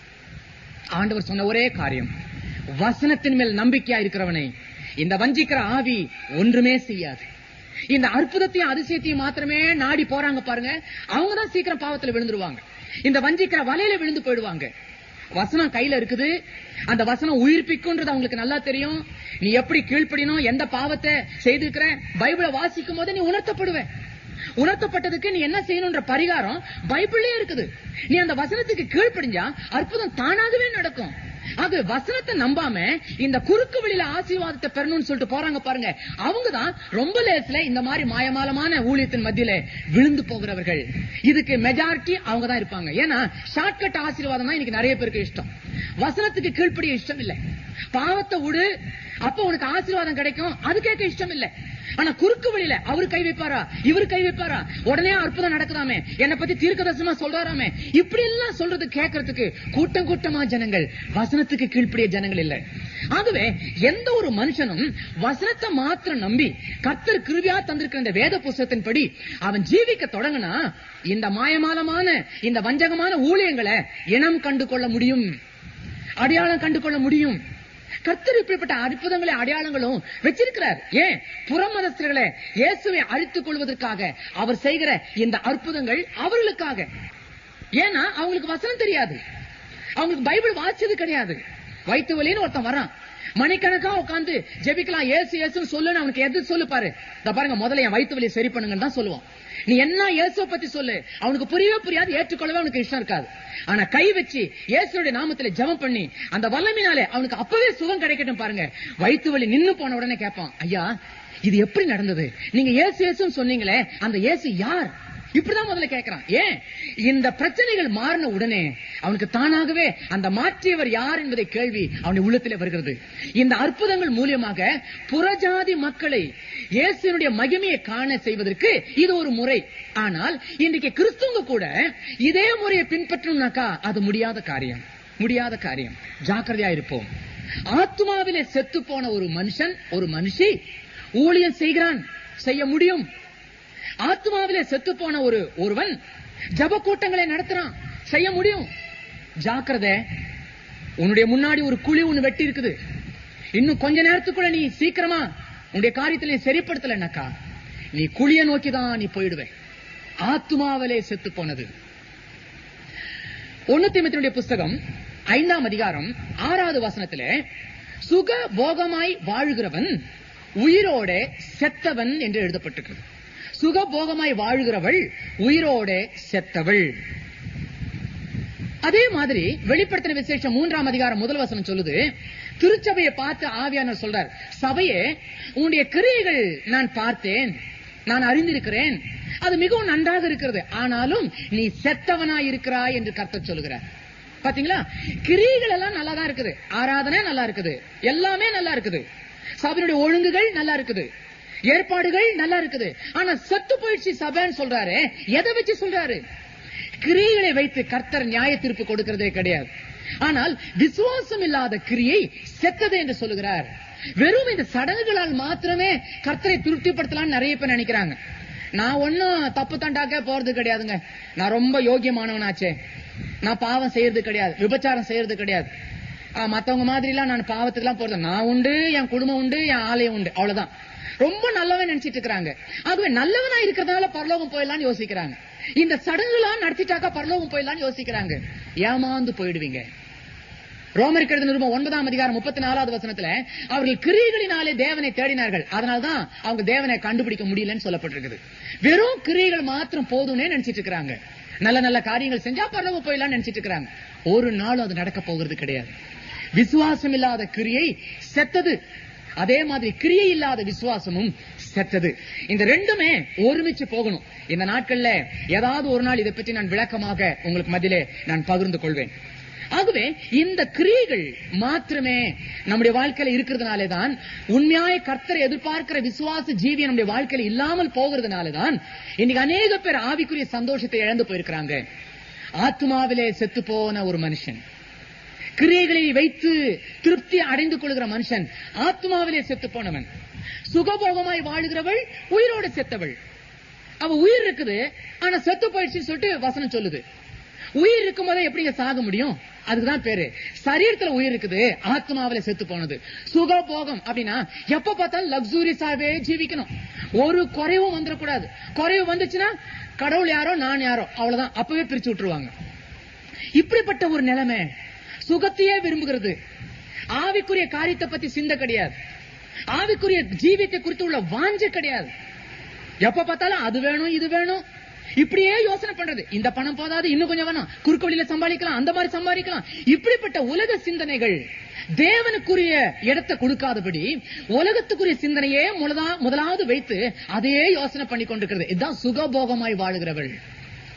ஆண்டவர் சொன்ன ஒரே காரியம் வசனத்தின் மேல் நம்பிக்கையா இருக்கிறவனை இந்த வஞ்சிக்கிற ஆவி ஒன்றுமே செய்யாது இந்த அற்புதத்தையும் அதிசயத்தையும் மாத்திரமே நாடி போறாங்க பாருங்க அவங்க தான் சீக்கிரம் பாவத்துல விழுந்துருவாங்க இந்த வஞ்சிக்கிற வலையில விழுந்து போயிடுவாங்க வசனம் கையில இருக்குது அந்த வசனம் உயிர்ப்பிக்கும்ன்றது அவங்களுக்கு நல்லா தெரியும் நீ எப்படி கீழ்ப்படினும் எந்த பாவத்தை செய்திருக்கிற பைபிளை வாசிக்கும் போது நீ உணர்த்தப்படுவ உணர்த்தப்பட்டதுக்கு நீ என்ன செய்யணும்ன்ற பரிகாரம் பைபிளே இருக்குது நீ அந்த வசனத்துக்கு கீழ்ப்படிஞ்சா அற்புதம் தானாகவே நடக்கும் ஆக வசனத்தை நம்பாம இந்த குறுக்கு வழியில ஆசீர்வாதத்தை பெறணும்னு சொல்லிட்டு போறாங்க பாருங்க அவங்க தான் ரொம்ப லேஸ்ல இந்த மாதிரி மாயமாலமான ஊழியத்தின் மத்தியில விழுந்து போகிறவர்கள் இதுக்கு மெஜாரிட்டி அவங்க தான் இருப்பாங்க ஏன்னா ஷார்ட்கட் ஆசீர்வாதம் தான் இன்னைக்கு நிறைய பேருக்கு இஷ்டம் வசனத்துக்கு கீழ்ப்படிய இஷ்டம் இல்ல பாவத்தை விடு அப்ப உனக்கு ஆசீர்வாதம் கிடைக்கும் அது கேட்க இஷ்டம் இல்ல ஆனா குறுக்கு வழியில அவர் கை வைப்பாரா இவர் கை வைப்பாரா உடனே அற்புதம் நடக்குதாமே என்னை பத்தி தீர்க்கதரிசனமா சொல்றாராமே இப்படி எல்லாம் சொல்றது கேட்கறதுக்கு கூட்டம் கூட்டமா ஜனங்கள் வசனத்துக்கு கீழ்ப்படிய ஜனங்கள் இல்ல ஆகவே எந்த ஒரு மனுஷனும் வசனத்தை மாத்திரம் நம்பி கர்த்தர் கிருபியா தந்திருக்கிற இந்த வேத புஸ்தகத்தின்படி அவன் ஜீவிக்க தொடங்கினா இந்த மாயமாலமான இந்த வஞ்சகமான ஊழியங்களை இனம் கண்டு கொள்ள முடியும் அடையாளம் கண்டு கொள்ள முடியும் கர்த்தர் இப்படிப்பட்ட அற்புதங்களை அடையாளங்களும் வச்சிருக்கிறார் ஏன் புறமதஸ்தர்களை இயேசுவை அழித்துக் கொள்வதற்காக அவர் செய்கிற இந்த அற்புதங்கள் அவர்களுக்காக ஏன்னா அவங்களுக்கு வசனம் தெரியாது அவங்களுக்கு பைபிள் வாசிச்சது கிடையாது வயிற்று வலின்னு ஒருத்தன் வரான் மணிக்கணக்கா உட்கார்ந்து ஜெபிக்கலாம் ஏசு ஏசுன்னு சொல்லுன்னு அவனுக்கு எது சொல்லு பாரு இந்த பாருங்க முதல்ல என் வயிற்று வலியை சரி பண்ணுங்கன்னு தான் சொல்லுவான் நீ என்ன இயேசுவை பத்தி சொல்லு அவனுக்கு புரியவே புரியாது ஏற்றுக்கொள்ளவே அவனுக்கு இஷ்டம் இருக்காது ஆனா கை வச்சு இயேசுடைய நாமத்துல ஜெபம் பண்ணி அந்த வல்லமினாலே அவனுக்கு அப்பவே சுகம் கிடைக்கட்டும் பாருங்க வயிற்று வலி நின்னு போன உடனே கேட்பான் ஐயா இது எப்படி நடந்தது நீங்க இயேசு இயேசுன்னு சொன்னீங்களே அந்த இயேசு யார் இப்படிதான் முதல்ல கேட்கிறான் ஏன் இந்த பிரச்சனைகள் மாறின உடனே அவனுக்கு தானாகவே அந்த மாற்றியவர் யார் என்பதை கேள்வி அவனுடைய உள்ளத்திலே வருகிறது இந்த அற்புதங்கள் மூலியமாக புறஜாதி மக்களை இயேசுனுடைய மகிமையை காண செய்வதற்கு இது ஒரு முறை ஆனால் இன்றைக்கு கிறிஸ்துவங்க கூட இதே முறையை பின்பற்றணும்னாக்கா அது முடியாத காரியம் முடியாத காரியம் ஜாக்கிரதையா இருப்போம் ஆத்மாவிலே செத்து போன ஒரு மனுஷன் ஒரு மனுஷி ஊழியம் செய்கிறான் செய்ய முடியும் ஆத்மாவிலே செத்து போன ஒரு ஒருவன் ஜப கூட்டங்களை நடத்துறான் செய்ய முடியும் ஜாக்கிரதை உன்னுடைய முன்னாடி ஒரு குழி ஒண்ணு வெட்டி இருக்குது இன்னும் கொஞ்ச நேரத்துக்குள்ள நீ சீக்கிரமா உன்னுடைய காரியத்தை நீ சரிப்படுத்தலனாக்கா நீ குழிய நோக்கிதான் நீ போயிடுவே ஆத்மாவிலே செத்து போனது ஒன்னு தீமத்தினுடைய புஸ்தகம் ஐந்தாம் அதிகாரம் ஆறாவது வசனத்திலே சுக போகமாய் வாழ்கிறவன் உயிரோட செத்தவன் என்று எழுதப்பட்டிருக்கிறது சுகபோகமாய் வாழ்கிறவள் உயிரோட செத்தவள் அதே மாதிரி வெளிப்படுத்தின விசேஷம் மூன்றாம் அதிகாரம் முதல் வசனம் சொல்லுது திருச்சபையை பார்த்து ஆவியானவர் சொல்றார் சபையே உன்னுடைய கிரியைகள் நான் பார்த்தேன் நான் அறிந்திருக்கிறேன் அது மிகவும் நன்றாக இருக்கிறது ஆனாலும் நீ செத்தவனாய் இருக்கிறாய் என்று கர்த்தர் சொல்லுகிறார் பாத்தீங்களா கிரியைகள் எல்லாம் நல்லா தான் இருக்குது ஆராதனை நல்லா இருக்குது எல்லாமே நல்லா இருக்குது சபையினுடைய ஒழுங்குகள் நல்லா இருக்குது ஏற்பாடுகள் நல்லா இருக்குது ஆனா செத்து போயிடுச்சு சபைன்னு சொல்றாரு எதை வச்சு சொல்றாரு கிரியைகளை வைத்து கர்த்தர் நியாய தீர்ப்பு கொடுக்கிறதே கிடையாது ஆனால் விசுவாசம் இல்லாத கிரியை செத்தது என்று சொல்லுகிறார் வெறும் இந்த சடங்குகளால் மாத்திரமே கர்த்தரை திருப்திப்படுத்தலாம் நிறைய பேர் நினைக்கிறாங்க நான் ஒன்னும் தப்பு தண்டாக்க போறது கிடையாதுங்க நான் ரொம்ப யோகியமானவனாச்சே நான் பாவம் செய்யறது கிடையாது விபச்சாரம் செய்யறது கிடையாது ஆ, மத்தவங்க மாதிரி எல்லாம் நான் பாவத்துக்கு எல்லாம் போறது நான் உண்டு என் குடும்பம் உண்டு என் ஆலயம் உண்டு அவ்வளவுதான் ரொம்ப நல்லவன் நினைச்சிட்டு இருக்காங்க ஆகவே நல்லவனா இருக்கிறதுனால பரலோகம் போயிடலாம்னு யோசிக்கிறாங்க இந்த சடங்குலாம் நடத்திட்டாக்கா பரலோகம் போயிடலாம்னு யோசிக்கிறாங்க ஏமாந்து போயிடுவீங்க ரோமர் கெழுத நிருபம் ஒன்பதாம் அதிகாரம் முப்பத்தி நாலாவது வசனத்துல அவர்கள் கிரியைகளினாலே தேவனை தேடினார்கள் அதனால்தான் அவங்க தேவனை கண்டுபிடிக்க முடியலன்னு சொல்லப்பட்டிருக்குது வெறும் கிரியைகள் மாத்திரம் போதும்னே நினைச்சிட்டு இருக்காங்க நல்ல நல்ல காரியங்கள் செஞ்சா பரலோகம் போயிடலாம்னு நினைச்சிட்டு இருக்காங்க ஒரு நாளும் அது நடக்க போகிறது கிடையாது விசுவாசம் இல்லாத கிரியை செத்தது அதே மாதிரி கிரியை இல்லாத விசுவாசமும் செத்தது இந்த ரெண்டுமே ஒருமிச்சு போகணும் இந்த நாட்கள்ல ஏதாவது ஒரு நாள் இதை பற்றி நான் விளக்கமாக உங்களுக்கு மத்தியிலே நான் பகிர்ந்து கொள்வேன் ஆகவே இந்த கிரியைகள் மாத்திரமே நம்முடைய வாழ்க்கையில இருக்கிறதுனாலே தான் உண்மையாய கர்த்தரை எதிர்பார்க்கிற விசுவாச ஜீவி நம்முடைய வாழ்க்கையில இல்லாமல் போகிறதுனால தான் இன்னைக்கு அநேக பேர் ஆவிக்குரிய சந்தோஷத்தை இழந்து போயிருக்கிறாங்க ஆத்மாவிலே செத்து போன ஒரு மனுஷன் கிரியைகளை வைத்து திருப்தி அடைந்து கொள்கிற மனுஷன் ஆத்மாவிலே செத்து போனவன் சுகபோகமாய் வாழுகிறவள் உயிரோடு செத்தவள் அவ உயிர் இருக்குது ஆனா செத்து போயிடுச்சுன்னு சொல்லிட்டு வசனம் சொல்லுது உயிர் இருக்கும் போதே எப்படிங்க சாக முடியும் அதுக்குதான் பேரு சரீரத்துல உயிர் இருக்குது ஆத்மாவில செத்து போனது சுகபோகம் அப்படின்னா எப்ப பார்த்தாலும் லக்ஸூரியஸாவே ஜீவிக்கணும் ஒரு குறைவும் வந்துடக்கூடாது குறைவு வந்துச்சுன்னா கடவுள் யாரோ நான் யாரோ அவ்வளவுதான் அப்பவே பிரிச்சு விட்டுருவாங்க இப்படிப்பட்ட ஒரு நிலைமை சுகத்தையே விரும்புகிறது ஆவிக்குரிய காரியத்தை பத்தி சிந்த கிடையாது ஆவிக்குரிய ஜீவியத்தை குறித்து உள்ள வாஞ்ச கிடையாது எப்ப பார்த்தாலும் அது வேணும் இது வேணும் இப்படியே யோசனை பண்றது இந்த பணம் போதாது இன்னும் கொஞ்சம் வேணும் குறுக்கு வழியில சம்பாதிக்கலாம் அந்த மாதிரி சம்பாதிக்கலாம் இப்படிப்பட்ட உலக சிந்தனைகள் தேவனுக்குரிய இடத்தை கொடுக்காதபடி உலகத்துக்குரிய சிந்தனையே முதலா- முதலாவது வைத்து அதையே யோசனை பண்ணி கொண்டிருக்கிறது இதுதான் சுகபோகமாய் வாழுகிறவள்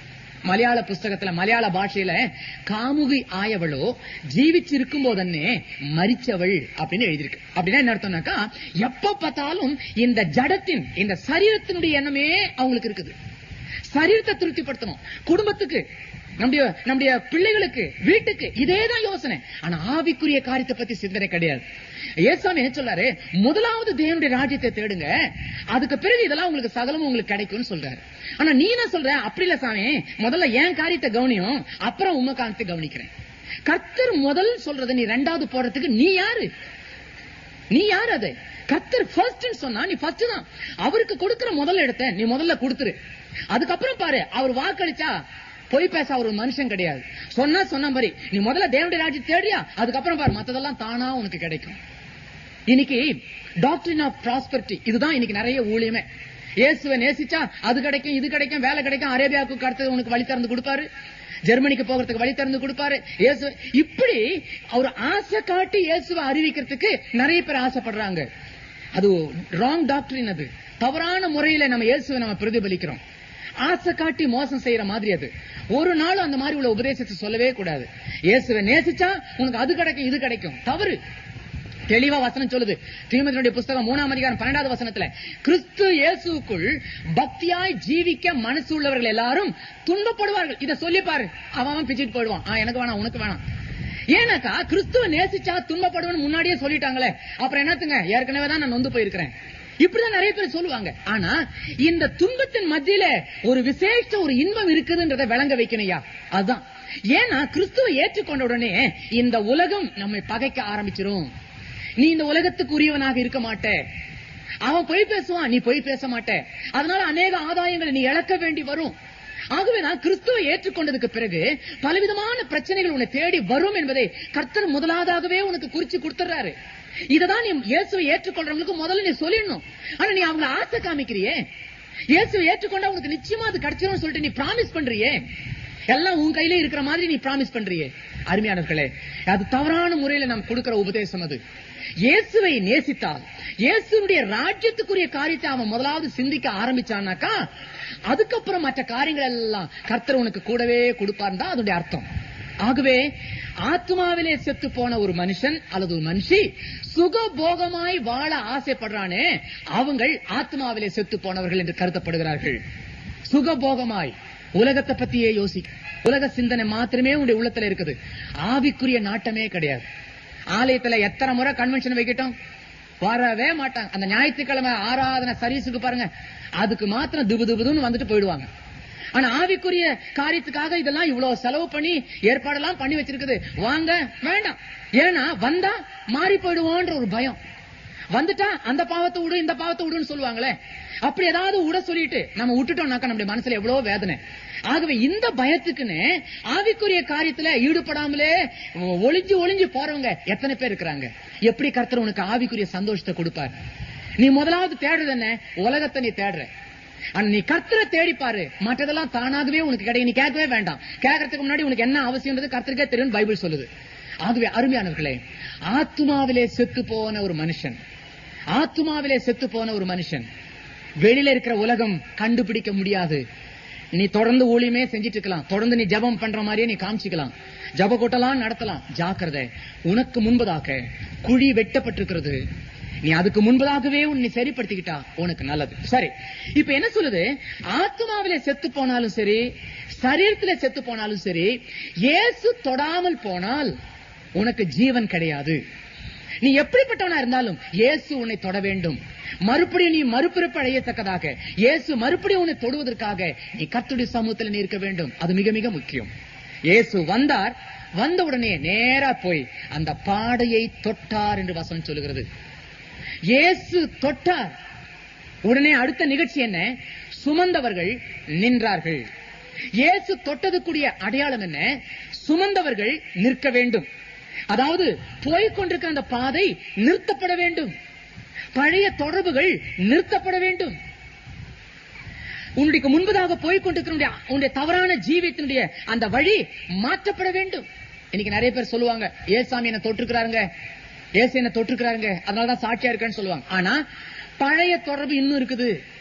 மலையாள புஸ்தகத்துல மலையாள பாஷையில காமுகி ஆயவளோ ஜீவிச்சிருக்கும் போதன்னே மரிச்சவள் அப்படின்னு எழுதியிருக்கு அப்படின்னா என்ன அர்த்தம்னாக்கா எப்ப பார்த்தாலும் இந்த ஜடத்தின் இந்த சரீரத்தினுடைய எண்ணமே அவங்களுக்கு இருக்குது சரீரத்தை திருப்திப்படுத்தணும் குடும்பத்துக்கு நம்முடைய நம்முடைய பிள்ளைகளுக்கு வீட்டுக்கு இதேதான் யோசனை ஆனா ஆவிக்குரிய காரியத்தை பத்தி சிந்தனை கிடையாது ஏசாமி என்ன சொல்றாரு முதலாவது தேவனுடைய ராஜ்யத்தை தேடுங்க அதுக்கு பிறகு இதெல்லாம் உங்களுக்கு சகலமும் உங்களுக்கு கிடைக்கும்னு சொல்றாரு ஆனா நீ என்ன சொல்ற அப்படி இல்ல சாமி முதல்ல என் காரியத்தை கவனியும் அப்புறம் உங்க காரியத்தை கவனிக்கிறேன் கர்த்தர் முதல் சொல்றத நீ ரெண்டாவது போடுறதுக்கு நீ யாரு நீ யார் அது கர்த்தர் ஃபர்ஸ்ட் சொன்னா நீ ஃபர்ஸ்ட் தான் அவருக்கு கொடுக்கிற முதல் இடத்தை நீ முதல்ல கொடுத்துரு அதுக்கப்புறம் பாரு அவர் வாக்களிச்சா பொய் பேச அவர் ஒரு மனுஷன் கிடையாது சொன்னா சொன்ன மாதிரி நீ முதல்ல தேவனுடைய ராஜ்யம் தேடியா அதுக்கப்புறம் பாரு மத்ததெல்லாம் தானா உனக்கு கிடைக்கும் இன்னைக்கு டாக்டரின் ஆஃப் ப்ராஸ்பரிட்டி இதுதான் இன்னைக்கு நிறைய ஊழியமே இயேசுவை நேசிச்சா அது கிடைக்கும் இது கிடைக்கும் வேலை கிடைக்கும் அரேபியாவுக்கு அடுத்தது உனக்கு வழி திறந்து கொடுப்பாரு ஜெர்மனிக்கு போகிறதுக்கு வழி திறந்து கொடுப்பாரு இயேசு இப்படி அவர் ஆசை காட்டி இயேசுவை அறிவிக்கிறதுக்கு நிறைய பேர் ஆசைப்படுறாங்க அது ராங் டாக்டரின் அது தவறான முறையில நம்ம இயேசுவை நம்ம பிரதிபலிக்கிறோம் ஆசை காட்டி மோசம் செய்யற மாதிரி அது ஒரு நாளும் அந்த மாதிரி உள்ள உபதேசத்தை சொல்லவே கூடாது இயேசுவை நேசிச்சா உனக்கு அது கிடைக்கும் இது கிடைக்கும் தவறு தெளிவா வசனம் சொல்லுது தீமத்தினுடைய புஸ்தகம் மூணாம் அதிகாரம் பன்னெண்டாவது வசனத்துல கிறிஸ்து இயேசுக்குள் பக்தியாய் ஜீவிக்க மனசு உள்ளவர்கள் எல்லாரும் துன்பப்படுவார்கள் இத சொல்லி பாரு அவன் அவன் பிச்சுட்டு போயிடுவான் ஆ, எனக்கு வேணாம் உனக்கு வேணாம் ஏன்னாக்கா கிறிஸ்துவ நேசிச்சா துன்பப்படுவன்னு முன்னாடியே சொல்லிட்டாங்களே அப்புறம் என்னத்துங்க ஏற்கனவே தான் நான் நொந்து போயிருக்கிறேன் இப்படிதான் நிறைய பேர் சொல்லுவாங்க ஆனா இந்த துன்பத்தின் மத்தியில ஒரு விசேஷ ஒரு இன்பம் இருக்குதுன்றதை விளங்க வைக்கணையா அதுதான் ஏன்னா கிறிஸ்துவை ஏற்றுக்கொண்ட உடனே இந்த உலகம் நம்மை பகைக்க ஆரம்பிச்சிரும் நீ இந்த உலகத்துக்கு உரியவனாக இருக்க மாட்டே அவன் பொய் பேசுவான் நீ பொய் பேச மாட்டே அதனால அநேக ஆதாயங்களை நீ இழக்க வேண்டி வரும் ஆகவேதான் கிறிஸ்துவை ஏற்றுக்கொண்டதுக்கு பிறகு பலவிதமான பிரச்சனைகள் உன்னை தேடி வரும் என்பதை கர்த்தர் முதலாவதாகவே உனக்கு குறிச்சு கொடுத்துறாரு இததான் நீ இயேசுவை ஏற்றுக்கொள்றவங்களுக்கு முதல்ல நீ சொல்லிடணும் ஆனா நீ அவங்கள ஆசை காமிக்கிறியே இயேசுவை ஏற்றுக்கொண்டா உனக்கு நிச்சயமா அது கிடைச்சிரும் சொல்லிட்டு நீ பிராமிஸ் பண்றியே எல்லாம் உன் கையில இருக்கிற மாதிரி நீ பிராமிஸ் பண்றியே அருமையானவர்களே அது தவறான முறையில நாம் கொடுக்கிற உபதேசம் அது இயேசுவை நேசித்தால் இயேசுடைய ராஜ்யத்துக்குரிய காரியத்தை அவன் முதலாவது சிந்திக்க ஆரம்பிச்சானாக்கா அதுக்கப்புறம் மற்ற காரியங்கள் எல்லாம் கர்த்தர் உனக்கு கூடவே கொடுப்பார் தான் அதனுடைய அர்த்தம் ஆகவே ஆத்மாவிலே செத்து போன ஒரு மனுஷன் அல்லது ஒரு மனுஷி சுகபோகமாய் வாழ ஆசைப்படுறானே அவங்கள் ஆத்மாவிலே செத்து போனவர்கள் என்று கருதப்படுகிறார்கள் சுகபோகமாய் உலகத்தை பத்தியே யோசிக்க உலக சிந்தனை மாத்திரமே உன்னுடைய உள்ளத்துல இருக்குது ஆவிக்குரிய நாட்டமே கிடையாது ஆலயத்துல எத்தனை முறை கன்வென்ஷன் வைக்கட்டும் வரவே மாட்டாங்க அந்த ஞாயிற்றுக்கிழமை ஆராதனை சர்வீஸுக்கு பாருங்க அதுக்கு மாத்திரம் துபு துபுதுன்னு வந்துட்டு போயிடுவாங்க ஆனா ஆவிக்குரிய காரியத்துக்காக இதெல்லாம் இவ்வளவு செலவு பண்ணி ஏற்பாடெல்லாம் பண்ணி வச்சிருக்குது வாங்க வேண்டாம் ஏன்னா வந்தா மாறி போயிடுவோன்ற ஒரு பயம் வந்துட்டா அந்த பாவத்தை விடு இந்த பாவத்தை விடுன்னு சொல்லுவாங்களே அப்படி ஏதாவது விட சொல்லிட்டு நம்ம விட்டுட்டோம்னாக்கா நம்முடைய மனசுல எவ்வளவு வேதனை ஆகவே இந்த பயத்துக்குன்னு ஆவிக்குரிய காரியத்துல ஈடுபடாமலே ஒளிஞ்சு ஒளிஞ்சு போறவங்க எத்தனை பேர் இருக்கிறாங்க எப்படி கர்த்தர் உனக்கு ஆவிக்குரிய சந்தோஷத்தை கொடுப்பார் நீ முதலாவது தேடுறது என்ன உலகத்தை நீ தேடுற ஆனா நீ கர்த்தரை தேடி பாரு மற்றதெல்லாம் தானாகவே உனக்கு கிடைக்கும் நீ கேட்கவே வேண்டாம் கேட்கறதுக்கு முன்னாடி உனக்கு என்ன அவசியம்ன்றது கர்த்தருக்கே தெரியும் பைபிள் சொல்லுது ஆகவே அருமையானவர்களே ஆத்மாவிலே செத்து போன ஒரு மனுஷன் ஆத்மாவிலே செத்து போன ஒரு மனுஷன் வெளியில இருக்கிற உலகம் கண்டுபிடிக்க முடியாது நீ தொடர்ந்து ஊழியமே செஞ்சிட்டு இருக்கலாம் தொடர்ந்து நீ ஜெபம் பண்ற மாதிரியே நீ காமிச்சிக்கலாம் ஜப கூட்டலாம் நடத்தலாம் ஜாக்கிரதை உனக்கு முன்பதாக குழி வெட்டப்பட்டிருக்கிறது நீ அதுக்கு முன்பதாகவே உன்னை சரிப்படுத்திக்கிட்டா உனக்கு நல்லது சரி இப்ப என்ன சொல்லுது ஆத்மாவிலே செத்து போனாலும் சரி சரீரத்திலே செத்து போனாலும் சரி இயேசு தொடாமல் போனால் உனக்கு ஜீவன் கிடையாது நீ எப்படிப்பட்டவனா இருந்தாலும் இயேசு உன்னை தொட வேண்டும் மறுபடியும் நீ மறுபிறப்பு அடையத்தக்கதாக இயேசு மறுபடியும் உன்னை தொடுவதற்காக நீ கர்த்தருடைய சமூகத்தில் நீ இருக்க வேண்டும் அது மிக மிக முக்கியம் இயேசு வந்தார் வந்த உடனே நேரா போய் அந்த பாடையை தொட்டார் என்று வசனம் சொல்லுகிறது இயேசு தொட்டார் உடனே அடுத்த நிகழ்ச்சி என்ன சுமந்தவர்கள் நின்றார்கள் இயேசு தொட்டதுக்குரிய அடையாளம் என்ன சுமந்தவர்கள் நிற்க வேண்டும் அதாவது போய்க் கொண்டிருக்கிற அந்த பாதை நிறுத்தப்பட வேண்டும் பழைய தொடர்புகள் நிறுத்தப்பட வேண்டும் உன்னுடைய முன்பதாக போய்க் கொண்டிருக்கிற உன்னுடைய தவறான ஜீவியத்தினுடைய அந்த வழி மாற்றப்பட வேண்டும் இன்னைக்கு நிறைய பேர் சொல்லுவாங்க ஏசாமி என்ன தொற்றுக்கிறாருங்க ஏசு என்ன தொற்றுக்கிறாருங்க அதனாலதான் சாட்சியா இருக்கேன்னு சொல்லுவாங்க ஆனா பழைய தொடர்பு இன்னும் இருக்குது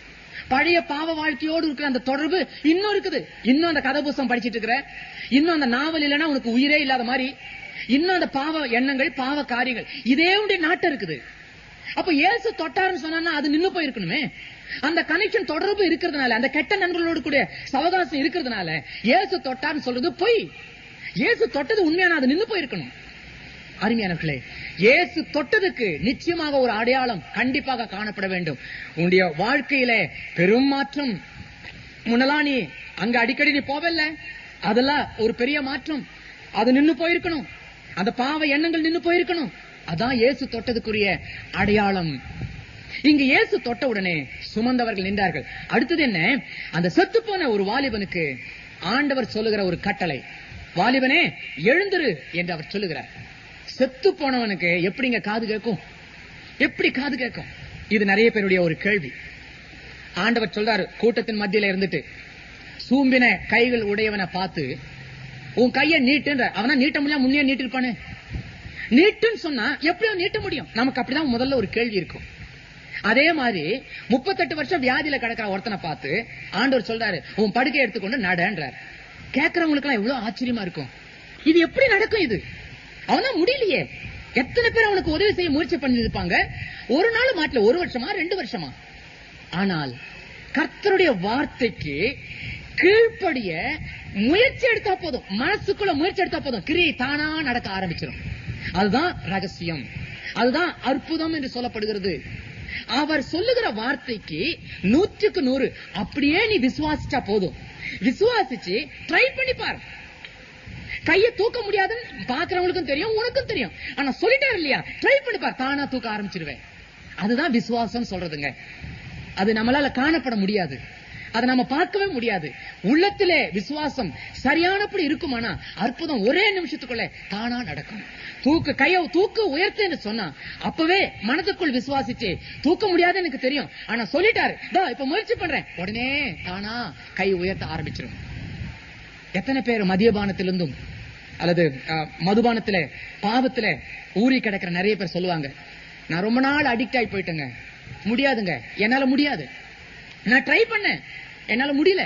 பழைய பாவ வாழ்க்கையோடு இருக்கிற அந்த தொடர்பு இன்னும் இருக்குது இன்னும் அந்த கதை புஸ்தகம் படிச்சிட்டு இருக்கிற இன்னும் அந்த நாவல் இல்லைன்னா உனக்கு உயிரே இல்லாத மாதிரி இன்னும் அந்த பாவ எண்ணங்கள் பாவ காரியங்கள் இதே உடைய நாட்டம் இருக்குது அப்ப இயேசு தொட்டாருன்னு சொன்னா அது நின்னு போயிருக்கணுமே அந்த கனெக்ஷன் தொடர்பு இருக்கிறதுனால அந்த கெட்ட நண்பர்களோடு கூட சவகாசம் இருக்கிறதுனால இயேசு தொட்டாருன்னு சொல்றது பொய் இயேசு தொட்டது உண்மையான அது நின்னு போயிருக்கணும் அருமையானவர்களே இயேசு தொட்டதுக்கு நிச்சயமாக ஒரு அடையாளம் கண்டிப்பாக காணப்பட வேண்டும் உன்னுடைய வாழ்க்கையில பெரும் மாற்றம் முன்னலாம் நீ அங்க அடிக்கடி நீ போவல்ல அதெல்லாம் ஒரு பெரிய மாற்றம் அது நின்னு போயிருக்கணும் அந்த பாவ எண்ணங்கள் நின்னு போயிருக்கணும் அதான் இயேசு தொட்டதுக்குரிய அடையாளம் இங்க இயேசு தொட்ட உடனே சுமந்தவர்கள் நின்றார்கள் அடுத்தது என்ன அந்த செத்து போன ஒரு வாலிபனுக்கு ஆண்டவர் சொல்லுகிற ஒரு கட்டளை வாலிபனே எழுந்திரு என்று அவர் சொல்லுகிறார் செத்து போனவனுக்கு எப்படிங்க காது கேட்கும் எப்படி காது கேட்கும் இது நிறைய பேருடைய ஒரு கேள்வி ஆண்டவர் சொல்றாரு கூட்டத்தின் மத்தியில இருந்துட்டு சூம்பின கைகள் உடையவனை பார்த்து உன் கையை நீட்டுன்ற அவனா நீட்ட முடியல முன்னே நீட்டிருப்பானே நீட்டுன்னு சொன்னா எப்படியோ நீட்ட முடியும் நமக்கு அப்படிதான் முதல்ல ஒரு கேள்வி இருக்கும் அதே மாதிரி முப்பத்தெட்டு வருஷம் வியாதியில கிடக்கிற ஒருத்தனை பார்த்து ஆண்டவர் சொல்றாரு உன் படுக்கை எடுத்துக்கொண்டு நடன்றார் கேட்கறவங்களுக்கு எல்லாம் எவ்வளவு ஆச்சரியமா இருக்கும் இது எப்படி நடக்கும் இது அவனா முடியலையே எத்தனை பேர் அவனுக்கு உதவி செய்ய முயற்சி பண்ணிருப்பாங்க ஒரு நாள் மாட்டல ஒரு வருஷமா ரெண்டு வருஷமா ஆனால் கர்த்தருடைய வார்த்தைக்கு கீழ்ப்படிய முயற்சி எடுத்தா போதும் மனசுக்குள்ள முயற்சி எடுத்தா போதும் கிரியை தானா நடக்க ஆரம்பிச்சிடும் அதுதான் ரகசியம் அதுதான் அற்புதம் என்று சொல்லப்படுகிறது அவர் சொல்லுகிற வார்த்தைக்கு நூற்றுக்கு நூறு அப்படியே நீ விசுவாசிச்சா போதும் விசுவாசிச்சு ட்ரை பண்ணி பாரு கைய தூக்க முடியாதுன்னு பாக்குறவங்களுக்கும் தெரியும் உனக்கும் தெரியும் ஆனா சொல்லிட்டாரு இல்லையா ட்ரை பண்ணி பார் தானா தூக்க ஆரம்பிச்சிருவேன் அதுதான் விசுவாசம் சொல்றதுங்க அது நம்மளால காணப்பட முடியாது அதை நம்ம பார்க்கவே முடியாது உள்ளத்திலே விசுவாசம் சரியானபடி இருக்குமானா அற்புதம் ஒரே நிமிஷத்துக்குள்ள தானா நடக்கும் தூக்கு கைய தூக்கு உயர்த்துன்னு சொன்னா அப்பவே மனதுக்குள் விசுவாசிச்சு தூக்க முடியாது எனக்கு தெரியும் ஆனா சொல்லிட்டாரு "தோ, இப்ப முயற்சி பண்றேன் உடனே தானா கை உயர்த்த ஆரம்பிச்சிடும் எத்தனை பேர் மதியபானத்திலிருந்தும் அல்லது அஹ், மதுபானத்திலே பாவத்திலே ஊறி கிடக்கிற நிறைய பேர் சொல்லுவாங்க நான் ரொம்ப நாள் அடிக்ட் ஆகி போயிட்டேங்க முடியாதுங்க என்னால முடியாது நான் ட்ரை பண்ணேன் என்னால முடியல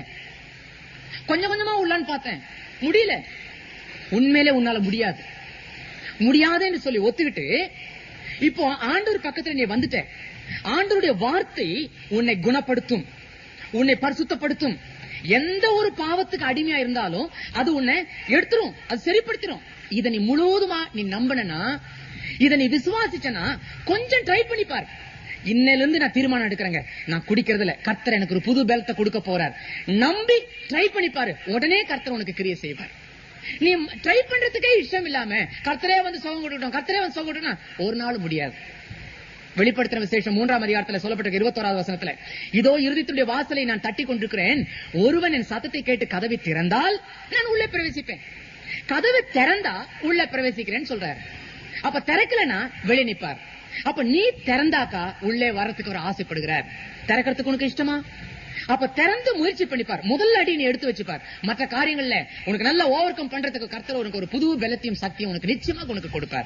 கொஞ்சம் கொஞ்சமா உள்ளான்னு பார்த்தேன் முடியல உண்மையிலே உன்னால முடியாது முடியாதுன்னு சொல்லி ஒத்துக்கிட்டு இப்போ ஆண்டவர் பக்கத்துல நீ வந்துட்ட ஆண்டவருடைய வார்த்தை உன்னை குணப்படுத்தும் உன்னை பரிசுத்தப்படுத்தும் எந்த ஒரு பாவத்துக்கு அடிமையா இருந்தாலும் அது உன்னை எடுத்துரும் அது சரிப்படுத்திரும் இத நீ முழுவதுமா நீ நம்பினா இத நீ விசுவாசிச்சனா கொஞ்சம் ட்ரை பண்ணி பார் இன்னையில இருந்து நான் தீர்மானம் எடுக்கிறேங்க நான் குடிக்கிறதுல கர்த்தர் எனக்கு ஒரு புது பெல்ட்ட கொடுக்க போறார் நம்பி ட்ரை பண்ணி பாரு உடனே கர்த்தர் உனக்கு கிரியை செய்வார் நீ ட்ரை பண்றதுக்கே இஷ்டம் இல்லாம கர்த்தரே வந்து சுகம் கொடுக்கட்டும் கர்த்தரே வந்து சுகம் கொடுக்கணும் ஒரு நாள் முடியாது வெளிப்படுத்தின விசேஷம் மூன்றாம் அதிகாரத்துல சொல்லப்பட்ட இருபத்தோராவது வசனத்துல இதோ இறுதித்துடைய வாசலை நான் தட்டி கொண்டிருக்கிறேன் ஒருவன் என் சத்தத்தை கேட்டு கதவை திறந்தால் நான் உள்ளே பிரவேசிப்பேன் கதவை திறந்தா உள்ள பிரவேசிக்கிறேன்னு சொல்றாரு அப்ப திறக்கலனா வெளியே நிப்பார் அப்ப நீ திறந்தாக்கா உள்ளே வரத்துக்கு ஒரு ஆசைப்படுகிறார் திறக்கிறதுக்கு உனக்கு இஷ்டமா அப்ப திறந்து முயற்சி பண்ணிப்பார் முதல் அடி நீ எடுத்து வச்சுப்பார் மற்ற காரியங்கள்ல உனக்கு நல்ல ஓவர் கம் பண்றதுக்கு கர்த்தர் உனக்கு ஒரு புது பலத்தையும் சக்தியும் உனக்கு நிச்சயமாக உனக்கு கொடுப்பார்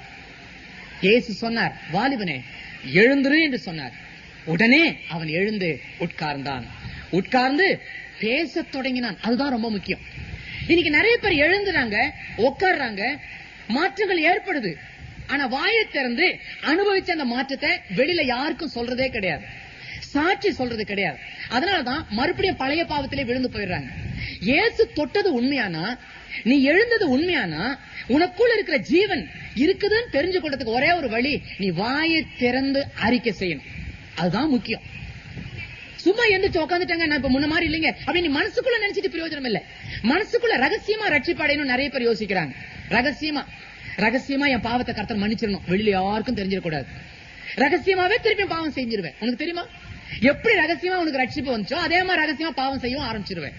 இயேசு சொன்னார் வாலிபனே எழுந்துரு என்று சொன்னார் உடனே அவன் எழுந்து உட்கார்ந்தான் உட்கார்ந்து பேசத் தொடங்கினான் அதுதான் ரொம்ப முக்கியம் இன்னைக்கு நிறைய பேர் எழுந்துறாங்க உட்கார்றாங்க மாற்றங்கள் ஏற்படுது ஆனா வாயை திறந்து அனுபவிச்ச அந்த மாற்றத்தை வெளியில யாருக்கும் சொல்றதே கிடையாது சாட்சி சொல்றது கிடையாது அதனாலதான் மறுபடியும் பழைய பாவத்திலே விழுந்து போயிடுறாங்க இயேசு தொட்டது உண்மையானா நீ எழுந்தது உண்மையானா உனக்குள்ள இருக்கிற ஜீவன் இருக்குதுன்னு தெரிஞ்சு கொள்றதுக்கு ஒரே ஒரு வழி நீ வாயை திறந்து அறிக்கை செய்யணும் அதுதான் முக்கியம் சும்மா எந்திரிச்சு உட்காந்துட்டாங்க நான் இப்ப முன்ன மாதிரி இல்லைங்க அப்படி நீ மனசுக்குள்ள நினைச்சிட்டு பிரயோஜனம் இல்ல மனசுக்குள்ள ரகசியமா ரட்சிப்படையணும் நிறைய பேர் யோசிக்கிறாங்க ரகசியமா ரகசியமா என் பாவத்தை கர்த்தர் மன்னிச்சிடணும் வெளியில யாருக்கும் தெரிஞ்சிடக்கூடாது ரகசியமாவே திருப்பி பாவம் செஞ்சிருவேன் உனக்கு தெரியுமா எப்படி ரகசியமா உனக்கு ரட்சிப்பு வந்துச்சோ அதே மாதிரி ரகசியமா பாவம் செய்யவும் ஆரம்பிச்சிருவேன்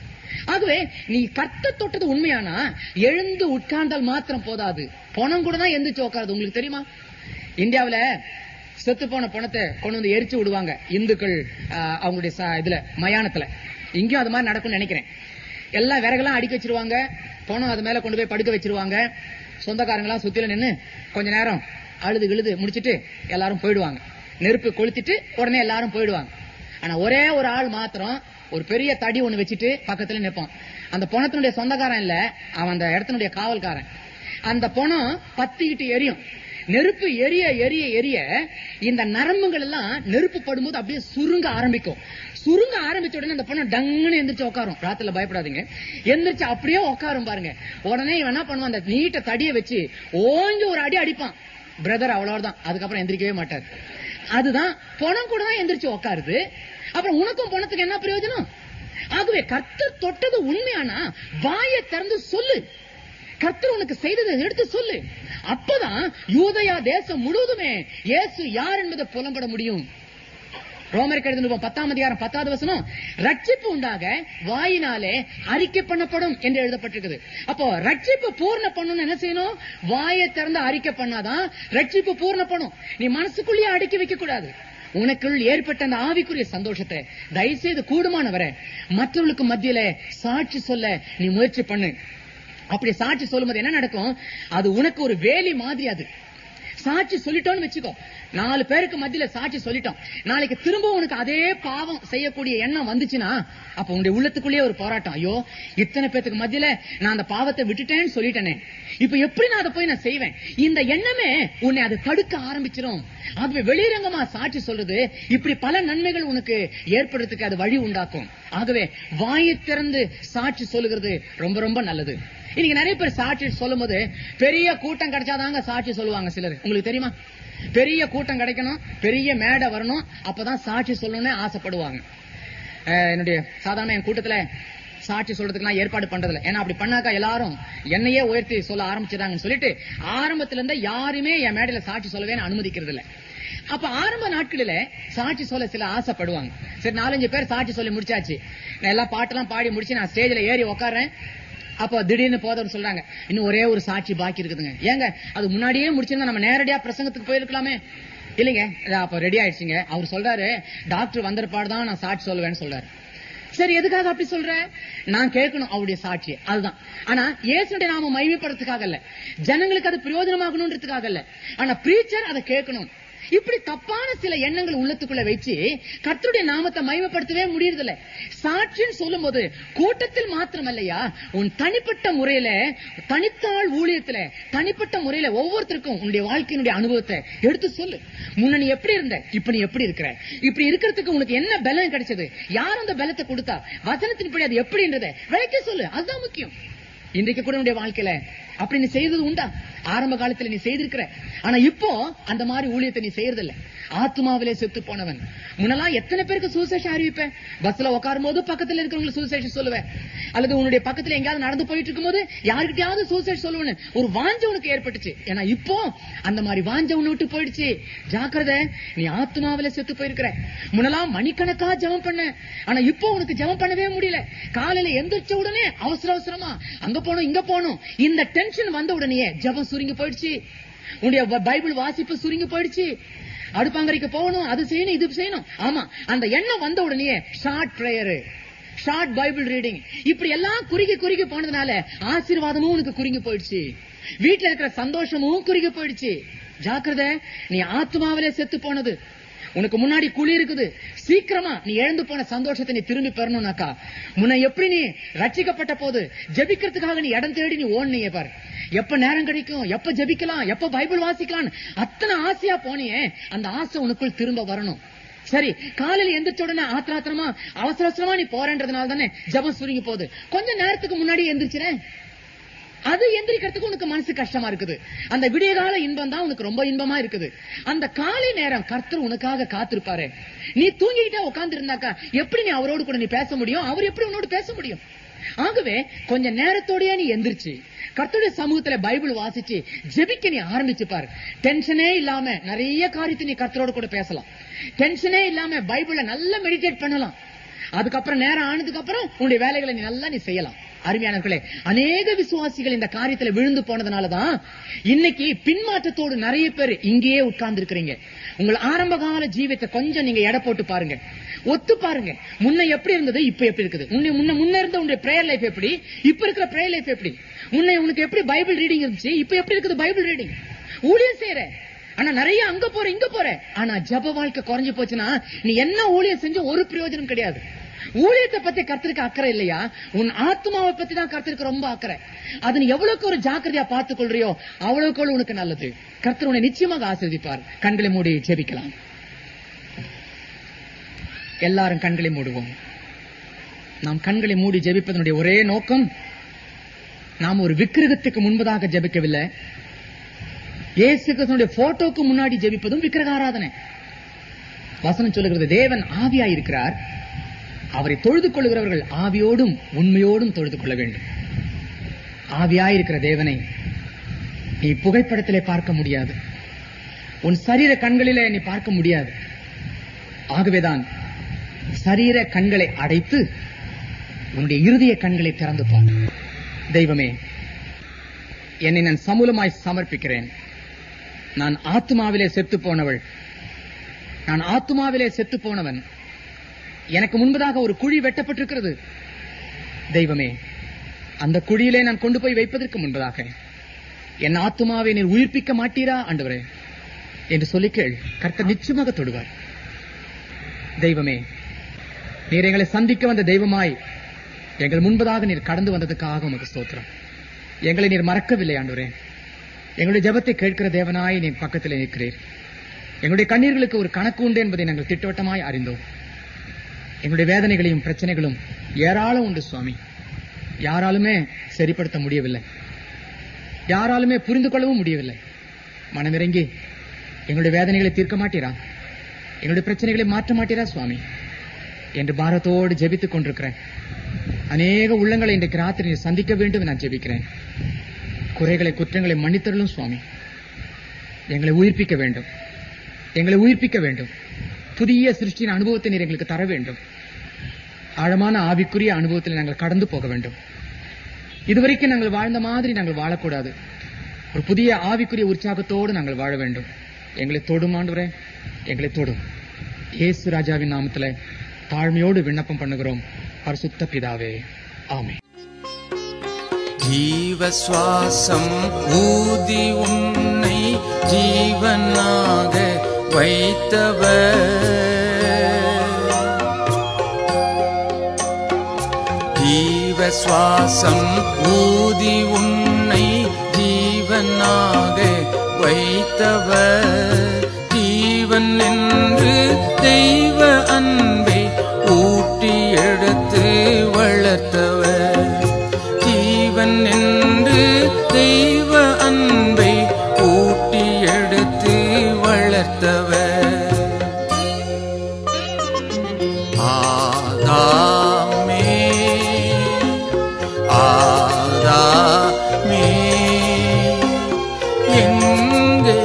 ஆகவே நீ கத்த தொட்டது உண்மையானா எழுந்து உட்கார்ந்தால் மாத்திரம் போதாது பணம் கூட தான் எந்திரிச்சு உட்காருது உங்களுக்கு தெரியுமா இந்தியாவுல செத்து போன பணத்தை கொண்டு வந்து எரிச்சு விடுவாங்க இந்துக்கள் ஆஹ், அவங்களுடைய ச- இதுல மயானத்துல இங்கேயும் அது மாதிரி நடக்கும்னு நினைக்கிறேன் எல்லாம் விறகெல்லாம் அடிக்க வச்சிருவாங்க பணம் அது மேல கொண்டு போய் படுக்க வச்சிருவாங்க சொந்தக்காரங்களாம் சுத்தில நின்னு கொஞ்ச நேரம் அழுது இழுது முடிச்சிட்டு எல்லாரும் போயிடுவாங்க நெருப்பு கொளுத்திட்டு உடனே எல்லாரும் போயிடுவாங்க ஆனா ஒரே ஒரு ஆள் மாத்திரம் ஒரு பெரிய தடி ஒண்ணு வச்சுட்டு பக்கத்துல நிப்பான் அந்த பணத்தினுடைய சொந்தக்காரன் இல்ல அவன் அந்த இடத்தினுடைய காவல்காரன் அந்த பணம் பத்திக்கிட்டு எரியும் நெருப்பு எரிய எரிய எரிய இந்த நரம்புகள் எல்லாம் நெருப்பு படும்போது அப்படியே சுருங்க ஆரம்பிக்கும் சுருங்க ஆரம்பிச்ச உடனே அந்த பொண்ணு டங்குன்னு எந்திரிச்சு உட்காரும் ராத்திரில பயப்படாதீங்க எந்திரிச்சு அப்படியே உட்காரும் பாருங்க உடனே இவன் என்ன பண்ணுவான் அந்த நீட்ட தடியை வச்சு ஓங்கி ஒரு அடி அடிப்பான் பிரதர் அவ்வளவுதான் அதுக்கப்புறம் எந்திரிக்கவே மாட்டார் அதுதான் பணம் கூட தான் எந்திரிச்சு உட்காருது அப்புறம் உனக்கும் பணத்துக்கு என்ன பிரயோஜனம் ஆகவே கர்த்தர் தொட்டது உண்மையானா வாயை திறந்து சொல்லு கர்த்தர் உனக்கு செய்ததை எடுத்து சொல்லு அப்பதான் யூதயா தேசம் முழுவதுமே இயேசு யார் என்பதை புலம்பட முடியும் ரோமர் கடிதம் பத்தாம் அதிகாரம் பத்தாவது வசனம் ரட்சிப்பு உண்டாக வாயினாலே அறிக்கை பண்ணப்படும் என்று எழுதப்பட்டிருக்குது அப்போ ரட்சிப்பு பூர்ண பண்ணணும் என்ன செய்யணும் வாயை திறந்து அறிக்கை பண்ணாதான் ரட்சிப்பு பூர்ண பண்ணும் நீ மனசுக்குள்ளேயே அடக்கி வைக்க கூடாது உனக்குள் ஏற்பட்ட அந்த ஆவிக்குரிய சந்தோஷத்தை தயவுசெய்து கூடுமான வரை மற்றவர்களுக்கு மத்தியில சாட்சி சொல்ல நீ முயற்சி பண்ணு அப்படி சாட்சி சொல்லும்போது என்ன நடக்கும் அது உனக்கு ஒரு வேலி மாதிரி அது சாட்சி சொல்லிட்டோம்னு வச்சுக்கோ நாலு பேருக்கு மத்தியில சாட்சி சொல்லிட்டோம் நாளைக்கு திரும்ப உனக்கு அதே பாவம் செய்யக்கூடிய எண்ணம் வந்துச்சுன்னா அப்ப உன்னுடைய உள்ளத்துக்குள்ளேயே ஒரு போராட்டம் ஐயோ இத்தனை பேத்துக்கு மத்தியில நான் அந்த பாவத்தை விட்டுட்டேன்னு சொல்லிட்டேனே இப்ப எப்படி நான் அதை போய் நான் செய்வேன் இந்த எண்ணமே உன்னை அதை தடுக்க ஆரம்பிச்சிடும் ஆகவே வெளிரங்கமா சாட்சி சொல்றது இப்படி பல நன்மைகள் உனக்கு ஏற்படுறதுக்கு அது வழி உண்டாக்கும் ஆகவே வாயை திறந்து சாட்சி சொல்லுகிறது ரொம்ப ரொம்ப நல்லது இன்னைக்கு நிறைய பேர் சாட்சி சொல்லும் போது பெரிய கூட்டம் கிடைச்சாதாங்க சாட்சி சொல்லுவாங்க சிலர் உங்களுக்கு தெரியுமா பெரிய கூட்டம் கிடைக்கணும் பெரிய மேடை வரணும் அப்பதான் சாட்சி சொல்லணும்னு ஆசைப்படுவாங்க அஹ் என்னுடைய சாதாரண என் கூட்டத்துல சாட்சி சொல்றதுக்குலாம் ஏற்பாடு பண்றதில்ல ஏன்னா அப்படி பண்ணாக்கா எல்லாரும் என்னையே உயர்த்தி சொல்ல ஆரம்பிச்சிடாங்கன்னு சொல்லிட்டு ஆரம்பத்துல இருந்தே யாருமே என் மேடையில சாட்சி சொல்லவே நான் அனுமதிக்கிறது இல்ல அப்ப ஆரம்ப நாட்களில சாட்சி சொல்ல சில ஆசைப்படுவாங்க சரி நாலஞ்சு பேர் சாட்சி சொல்லி முடிச்சாச்சு நான் எல்லா பாட்டெல்லாம் பாடி முடிச்சு நான் ஸ்டேஜ்ல ஏறி உட்கார்றேன் அப்போ திடீர்னு போதவர் சொல்றாங்க இன்னும் ஒரே ஒரு சாட்சி பாக்கி இருக்குதுங்க ஏங்க அது முன்னாடியே முடிச்சிருந்தா நம்ம நேரடியா பிரசங்கத்துக்கு போயிருக்கலாமே இல்லைங்க இதோ அப்ப ரெடி ஆயிடுச்சுங்க அவர் சொல்றாரு டாக்டர் வந்திருப்பாடு தான் நான் சாட்சி சொல்லுவேன்னு சொல்றாரு சரி எதுக்காக அப்படி சொல்ற நான் கேட்கணும் அவருடைய சாட்சி அதுதான் ஆனா இயேசுடைய நாம மகிமைப்படுறதுக்காக இல்ல ஜனங்களுக்கு அது பிரயோஜனமாகணும்ன்றதுக்காக இல்ல ஆனா பிரீச்சர் அதை கேட்கணும் இப்படி தப்பான சில எண்ணங்கள் உள்ளத்துக்குள்ள வச்சு கர்த்தருடைய நாமத்தை மகிமைப்படுத்தவே முடியறதில்ல சாட்சின்னு சொல்லும் போது கூட்டத்தில் மாத்திரமல்லையா உன் தனிப்பட்ட முறையில தனித்தாள் ஊழியத்துல தனிப்பட்ட முறையில ஒவ்வொருத்தருக்கும் உன்னுடைய வாழ்க்கையினுடைய அனுபவத்தை எடுத்து சொல்லு முன்ன நீ எப்படி இருந்த இப்ப நீ எப்படி இருக்கிற இப்படி இருக்கிறதுக்கு உனக்கு என்ன பலம் கிடைச்சது யார் அந்த பலத்தை கொடுத்தா வசனத்தின்படி அது எப்படின்றத விளக்கி சொல்லு அதுதான் முக்கியம் இன்றைக்கு கூட உன்னுடைய வாழ்க்கையில அப்படி நீ செய்தது உண்டா ஆரம்ப காலத்துல நீ செய்திருக்கிற ஆனா இப்போ அந்த மாதிரி ஊழியத்தை நீ செய்யறதில்ல ஆத்மாவிலே செத்து போனவன் முன்னெல்லாம் எத்தனை பேருக்கு சுவிசேஷம் அறிவிப்பேன் பஸ்ல உட்காரும் போது பக்கத்துல இருக்கிறவங்களுக்கு சுவிசேஷம் சொல்லுவேன் அல்லது உன்னுடைய பக்கத்துல எங்கேயாவது நடந்து போயிட்டு இருக்கும்போது யாருக்கிட்டயாவது சுவிசேஷம் சொல்லுவேன்னு ஒரு வாஞ்ச உனக்கு ஏற்பட்டுச்சு ஏன்னா இப்போ அந்த மாதிரி வாஞ்ச உன்னை விட்டு போயிடுச்சு ஜாக்கிரதை நீ ஆத்மாவில செத்து போயிருக்கிற முன்னெல்லாம் மணிக்கணக்கா ஜெபம் பண்ண ஆனா இப்போ உனக்கு ஜெபம் பண்ணவே முடியல காலையில எந்திரிச்ச உடனே அவசர அவசரமா அங்க போகணும் இங்க போகணும் இந்த டென்ஷன் வந்த உடனே ஜெபம் சுருங்கி போயிடுச்சு உன்னுடைய ப- பைபிள் வாசிப்பு சுருங்கி போயிடுச்சு அடுப்பாங்கரைக்கு போகணும் அது செய்யணும் இது செய்யணும் ஆமா அந்த எண்ணம் வந்த உடனே short prayer short Bible reading இப்படி எல்லாம் குறுகி குறுகி போனதுனால ஆசீர்வாதமும் உனக்கு குறுங்கி போயிடுச்சு வீட்டுல இருக்கிற சந்தோஷமும் குறுகி போயிடுச்சு ஜாக்கிரதை நீ ஆத்மாவிலே செத்து போனது உனக்கு முன்னாடி குழி இருக்குது சீக்கிரமா நீ இழந்து போன சந்தோஷத்தை நீ திரும்பி பெறணும்னாக்கா முன்ன எப்படி நீ ரட்சிக்கப்பட்ட போது ஜெபிக்கிறதுக்காக நீ இடம் தேடி நீ ஓடுனீங்க பாரு எப்ப நேரம் கிடைக்கும் எப்ப ஜெபிக்கலாம் எப்ப பைபிள் வாசிக்கலாம் அத்தனை ஆசையா போனியே அந்த ஆசை உனக்குள் திரும்ப வரணும் சரி காலையில எந்திரிச்ச உடனே ஆத்திர ஆத்திரமா அவசர அவசரமா நீ போறேன்றதுனால தானே ஜபம் சுருங்கி போகுது கொஞ்ச நேரத்துக்கு முன்னாடி எந்திரிச்சிரேன் அது எந்திரிக்கிறதுக்கு உனக்கு மனசு கஷ்டமா இருக்குது அந்த விடியகால இன்பம் தான் உனக்கு ரொம்ப இன்பமா இருக்குது அந்த காலை நேரம் கர்த்தர் உனக்காக காத்திருப்பாரு நீ தூங்கிக்கிட்டே உட்கார்ந்து இருந்தாக்கா எப்படி நீ அவரோடு கூட நீ பேச முடியும் அவர் எப்படி உன்னோடு பேச முடியும் ஆகவே கொஞ்ச நேரத்தோடயே நீ எந்திரிச்சு கர்த்தருடைய சமூகத்துல பைபிள் வாசிச்சு ஜெபிக்க நீ ஆரம்பிச்சு பாரு டென்ஷனே இல்லாம நிறைய காரியத்தை நீ கர்த்தரோட கூட பேசலாம் டென்ஷனே இல்லாம பைபிள நல்லா மெடிடேட் பண்ணலாம் அதுக்கப்புறம் நேரம் ஆனதுக்கு அப்புறம் உன்னுடைய வேலைகளை நீ நல்லா நீ செய்யலாம் அருமையானவர்களே அநேக விசுவாசிகள் இந்த காரியத்துல விழுந்து போனதுனாலதான் இன்னைக்கு பின்மாற்றத்தோடு நிறைய பேர் இங்கேயே உட்கார்ந்து இருக்கிறீங்க உங்கள் ஆரம்ப கால ஜீவியத்தை கொஞ்சம் நீங்க எடை போட்டு பாருங்க ஒத்து பாருங்க முன்ன எப்படி இருந்தது இப்ப எப்படி இருக்குது உன்னை முன்ன முன்ன இருந்த உன்னுடைய பிரேயர் லைஃப் எப்படி இப்ப இருக்கிற பிரேயர் லைஃப் எப்படி முன்ன உனக்கு எப்படி பைபிள் ரீடிங் இருந்துச்சு இப்ப எப்படி இருக்குது பைபிள் ரீடிங் ஊழியம் செய்யற ஆனா நிறைய அங்க போற இங்க போற ஆனா ஜப வாழ்க்கை குறைஞ்சு போச்சுன்னா நீ என்ன ஊழியம் செஞ்ச ஒரு பிரயோஜனம் கிடையாது ஊழியத்தை பத்தி கர்த்தருக்கு அக்கறை இல்லையா உன் ஆத்மாவை பத்தி தான் கர்த்தருக்கு ரொம்ப அக்கறை அது நீ எவ்வளவுக்கு ஒரு ஜாக்கிரதையா பார்த்துக் கொள்றியோ அவ்வளவுக்கு உனக்கு நல்லது கர்த்தர் உன்னை நிச்சயமாக ஆசிர்வதிப்பார் கண்களை மூடி ஜெபிக்கலாம் எல்லாரும் கண்களை மூடுவோம் நாம் கண்களை மூடி ஜெபிப்பதனுடைய ஒரே நோக்கம் நாம் ஒரு விக்கிரகத்துக்கு முன்பதாக ஜெபிக்கவில்லை இயேசு கிறிஸ்துவினுடைய போட்டோக்கு முன்னாடி ஜெபிப்பதும் விக்கிரக ஆராதனை வசனம் சொல்லுகிறது தேவன் ஆவியாய் இருக்கிறார் அவரை தொழுது கொள்ளுகிறவர்கள் ஆவியோடும் உண்மையோடும் தொழுது கொள்ள வேண்டும் ஆவியாய் இருக்கிற தேவனை நீ புகைப்படத்திலே பார்க்க முடியாது உன் சரீர கண்களிலே நீ பார்க்க முடியாது ஆகவேதான் சரீர கண்களை அடைத்து உன்னுடைய இருதய கண்களை திறந்து பார் தெய்வமே என்னை நான் சமூலமாய் சமர்ப்பிக்கிறேன் நான் ஆத்மாவிலே செத்து போனவள் நான் ஆத்மாவிலே செத்து போனவன் எனக்கு முன்பதாக ஒரு குழி வெட்டப்பட்டிருக்கிறது தெய்வமே அந்த குழியிலே நான் கொண்டு போய் வைப்பதற்கு முன்பதாக என் ஆத்மாவை நீர் உயிர்ப்பிக்க மாட்டீரா ஆண்டவரே என்று சொல்லி கேள் கர்த்தர் நிச்சயமாக தொடுவார் தெய்வமே நீர் எங்களை சந்திக்க வந்த தெய்வமாய் எங்கள் முன்பதாக நீர் கடந்து வந்ததுக்காக உமக்கு ஸ்தோத்திரம் எங்களை நீர் மறக்கவில்லை ஆண்டவரே எங்களுடைய ஜெபத்தை கேட்கிற தேவனாய் நீர் பக்கத்தில் நிற்கிறீர் எங்களுடைய கண்ணீர்களுக்கு ஒரு கணக்கு உண்டு என்பதை நாங்கள் திட்டவட்டமாய் அறிந்தோம் எங்களுடைய வேதனைகளையும் பிரச்சனைகளும் ஏராளம் உண்டு சுவாமி யாராலுமே சரிப்படுத்த முடியவில்லை யாராலுமே புரிந்து கொள்ளவும் முடியவில்லை மனமிறங்கி எங்களுடைய வேதனைகளை தீர்க்க மாட்டீரா எங்களுடைய பிரச்சனைகளை மாற்ற மாட்டீரா சுவாமி என்று பாரத்தோடு ஜெபித்துக் கொண்டிருக்கிறேன் அநேக உள்ளங்களை இன்றைக்கு ராத்திரி நீர் சந்திக்க வேண்டும் என நான் ஜெபிக்கிறேன் குறைகளை குற்றங்களை மன்னித்தருளும் சுவாமி எங்களை உயிர்ப்பிக்க வேண்டும் எங்களை உயிர்ப்பிக்க வேண்டும் புதிய சிருஷ்டியின் அனுபவத்தை நீர் எங்களுக்கு தர வேண்டும் ஆழமான ஆவிக்குரிய அனுபவத்தில் நாங்கள் கடந்து போக வேண்டும் இதுவரைக்கும் நாங்கள் வாழ்ந்த மாதிரி நாங்கள் வாழக்கூடாது ஒரு புதிய ஆவிக்குரிய உற்சாகத்தோடு நாங்கள் வாழ வேண்டும் எங்களை தொடும் ஆண்டவரே எங்களை தொடும் இயேசு ராஜாவின் நாமத்துல தாழ்மையோடு விண்ணப்பம் பண்ணுகிறோம் பரிசுத்த பிதாவே ஆமென் ஜீவ சுவாசம் ஊதி உன்னை ஜீவனாக வைத்தவர் ஜீவ சுவாசம் ஊதி உன்னை ஜீவனாக வைத்தவர் ஜீவன் என்று தெய்வ அன்பை ஊட்டி எடுத்து வளர்த்தவர் ஜீவன் என்று தெய்வ அன்பை ஊட்டி எடுத்து வளர்த்தவர் ஆதாமே ஆதாமே எங்கே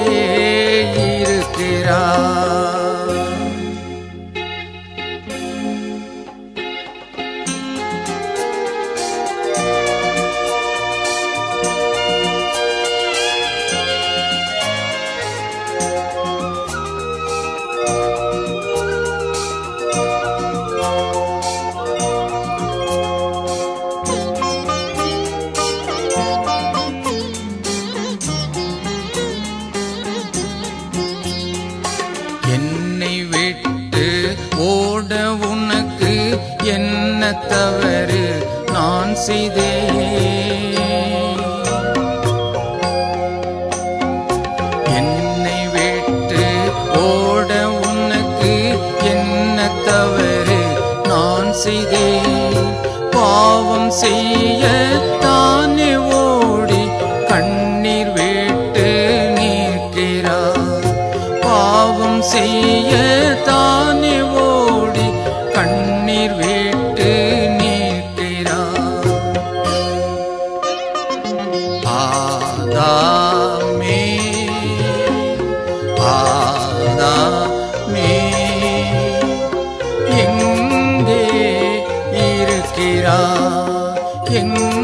இருக்கிறார் என்னை விட்டு ஓட உனக்கு என்ன தவறு நான் செய்தேன் என்னை விட்டு ஓட உனக்கு என்ன தவறு நான் செய்தேன் பாவம் செய்ய தானே ஓடி கண்ணீர் விட்டு நிற்கிறார் பாவம் செய்ய தானே ஓடி கண்ணீர் விட்டு நிற்கிறார் ஆதாமே ஆதாமே எங்கே இருக்கிறார் எங்கே